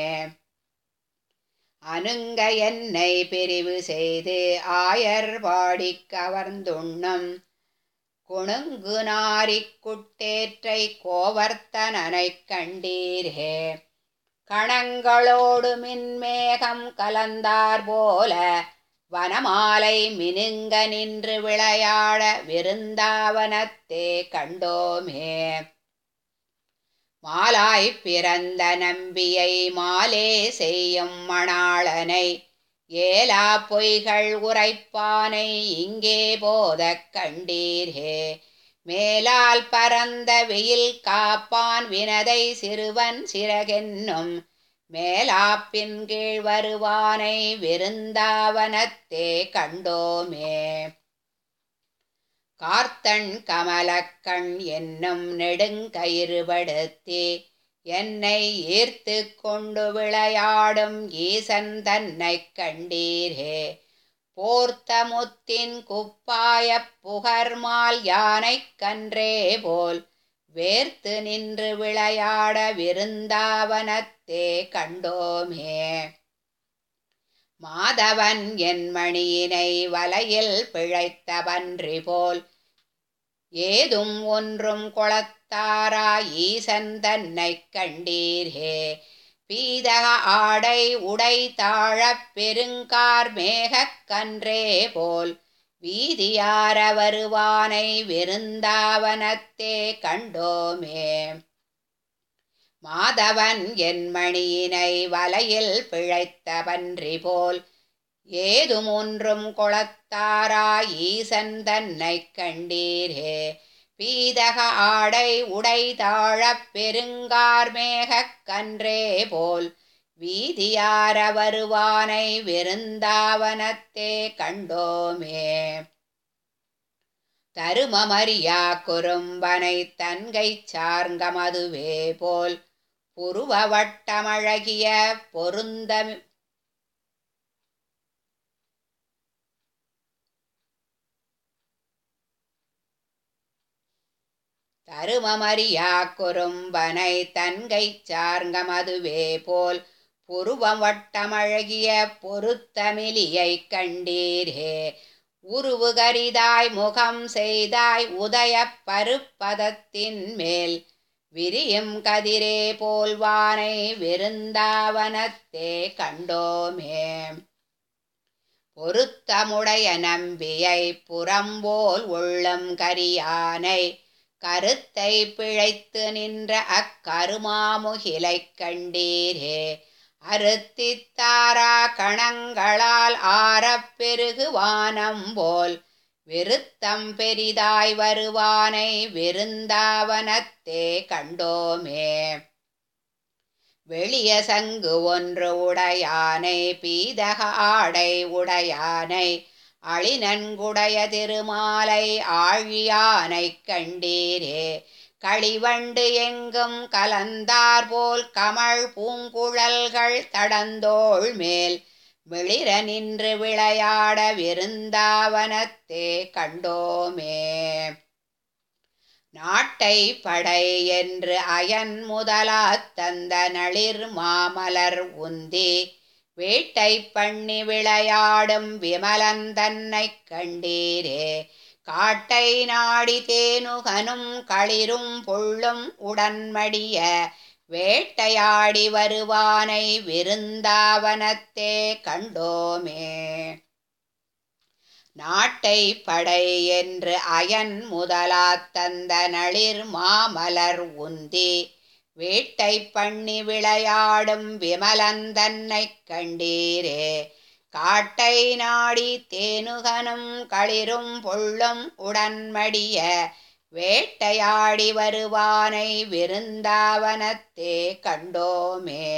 அனுங்க என்னை பிரிவு செய்து ஆயர் பாடிக் கவர்ந்துண்ணும் குணுங்கு நாரிக் குட்டேற்றை கோவர்த்தனனைக் கண்டீரே கணங்களோடு மின்மேகம் கலந்தார் போல வனமாலை மினுங்க நின்று விளையாட விருந்தாவனத்தே கண்டோமே மாலாய் பிறந்த நம்பியை மாலே செய்யும் மணாளனை ஏலா பொய்கள் உரைப்பானை இங்கே போதக் கண்டீரே மேலால் பரந்த வெயில் காப்பான் வினதை சிறுவன் சிறகென்னும் மேலாப்பின் கீழ் வருவானை விருந்தாவனத்தே கண்டோமே கார்த்தன் கமலக்கண் என்னும் நெடுங்கயிறுபடுத்தி என்னை ஈர்த்து கொண்டு விளையாடும் ஈசன் தன்னைக் கண்டீரே போர்த்த முத்தின் குப்பாயப் புகர்மால் யானைக் கன்றே போல் வேர்த்து நின்று விளையாட விருந்தாவனத்தே கண்டோமே மாதவன் என் மணியினை வலையில் பிழைத்த பன்றி போல் ஏதும் ஒன்றும் கொளத்தாரா ஈசன் தன்னைக் கண்டீரே பீதக ஆடை உடை தாழப் பெருங்கார் மேகக் கன்றே போல் வீதியார வருவானை விருந்தாவனத்தே கண்டோமே மாதவன் என் மணியினை வலையில் பிழைத்த பன்றி போல் ஏதும் ஒன்றும் கொளத்தாரா ஈசன் தன்னைக் கண்டீரே பீதக ஆடை உடை தாழப் பெருங்கார் மேகக் கன்றே போல் வீதியார வருவானை விருந்தாவனத்தே கண்டோமே தருமமரியா குறும்பனை தன்கை சார்ந்த மதுவே போல் புருவ வட்டமழகிய பொருந்த தருமமரியா குறும்பனை தன்கை சார்ந்த மதுவே போல் புருவம் வட்டமழகிய பொருத்தமிலியைக் கண்டீரே உருவு கரிதாய் முகம் செய்தாய் உதயப் பருப்பதத்தின் மேல் விரியும் கதிரே போல்வானை விருந்தாவனத்தே கண்டோமே பொருத்தமுடைய நம்பியை புறம்போல் உள்ளம் கரியானை கருத்தை பிழைத்து நின்ற அக்கருமாமுகிலைக் கண்டீரே அறுத்தித்தாரா கணங்களால் ஆரப் பெருகு வானம் போல் விருத்தம் பெரிதாய் வருவானை விருந்தாவனத்தே கண்டோமே வெளிய சங்கு ஒன்று உடையானை பீதக ஆடை உடையானை அழிநன்குடைய திருமாலை ஆழியானைக் கண்டீரே களிவண்டு எங்கும் கலந்தார் போல் கமழ் பூங்குழல்கள் தடந்தோள் மேல் மிளிர நின்று விளையாட விருந்தாவனத்தே கண்டோமே நாட்டை படை என்று அயன் முதலாத் தந்த நளிர் மாமலர் உந்தி வேட்டை பண்ணி விளையாடும் விமலன் தன்னைக் கண்டீரே காட்டை நாடி தேனுகனும் களிரும் புள்ளும் உடன்மடிய வேட்டையாடி வருவானை விருந்தாவனத்தே கண்டோமே நாட்டை படை என்று அயன் முதலாத் தந்த நளிர் மாமலர் உந்தி வேட்டை பண்ணி விளையாடும் விமலன் தன்னைக் கண்டீரே காட்டை நாடி தேனுகனும் களிரும் பொள்ளும் உடன்மடிய வேட்டையாடி வருவானை விருந்தாவனத்தே கண்டோமே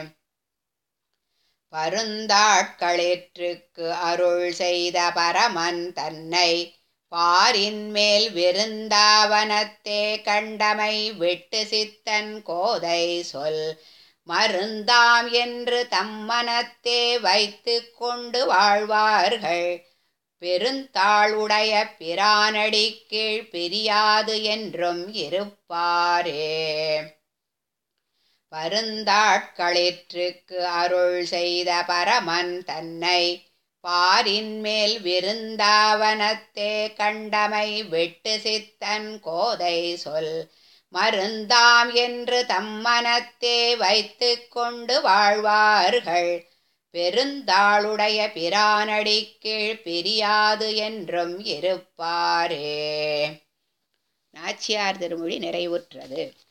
பருந்தாட்களிற்றுக்கு அருள் செய்த பரமன் தன்னை பாரின் மேல் விருந்தாவனத்தே கண்டமை விட்டு சித்தன் கோதை சொல் மருந்தாம் என்று தம்மனத்தே வைத்து கொண்டு வாழ்வார்கள் பெருந்தாளுடைய பிரானடி கீழ் பிரியாது என்றும் இருப்பாரே பருந்தாட்களிற்றுக்கு அருள் செய்த பரமன் தன்னை பாரின் மேல் விருந்தாவனத்தே கண்டமை விட்டு சித்தன் கோதை சொல் மருந்தாம் என்று தம்மனத்தே வைத்து கொண்டு வாழ்வார்கள் பெருந்தாளுடைய பிரானடி கீழ் பிரியாது என்றும் இருப்பாரே நாச்சியார் திருமொழி நிறைவுற்றது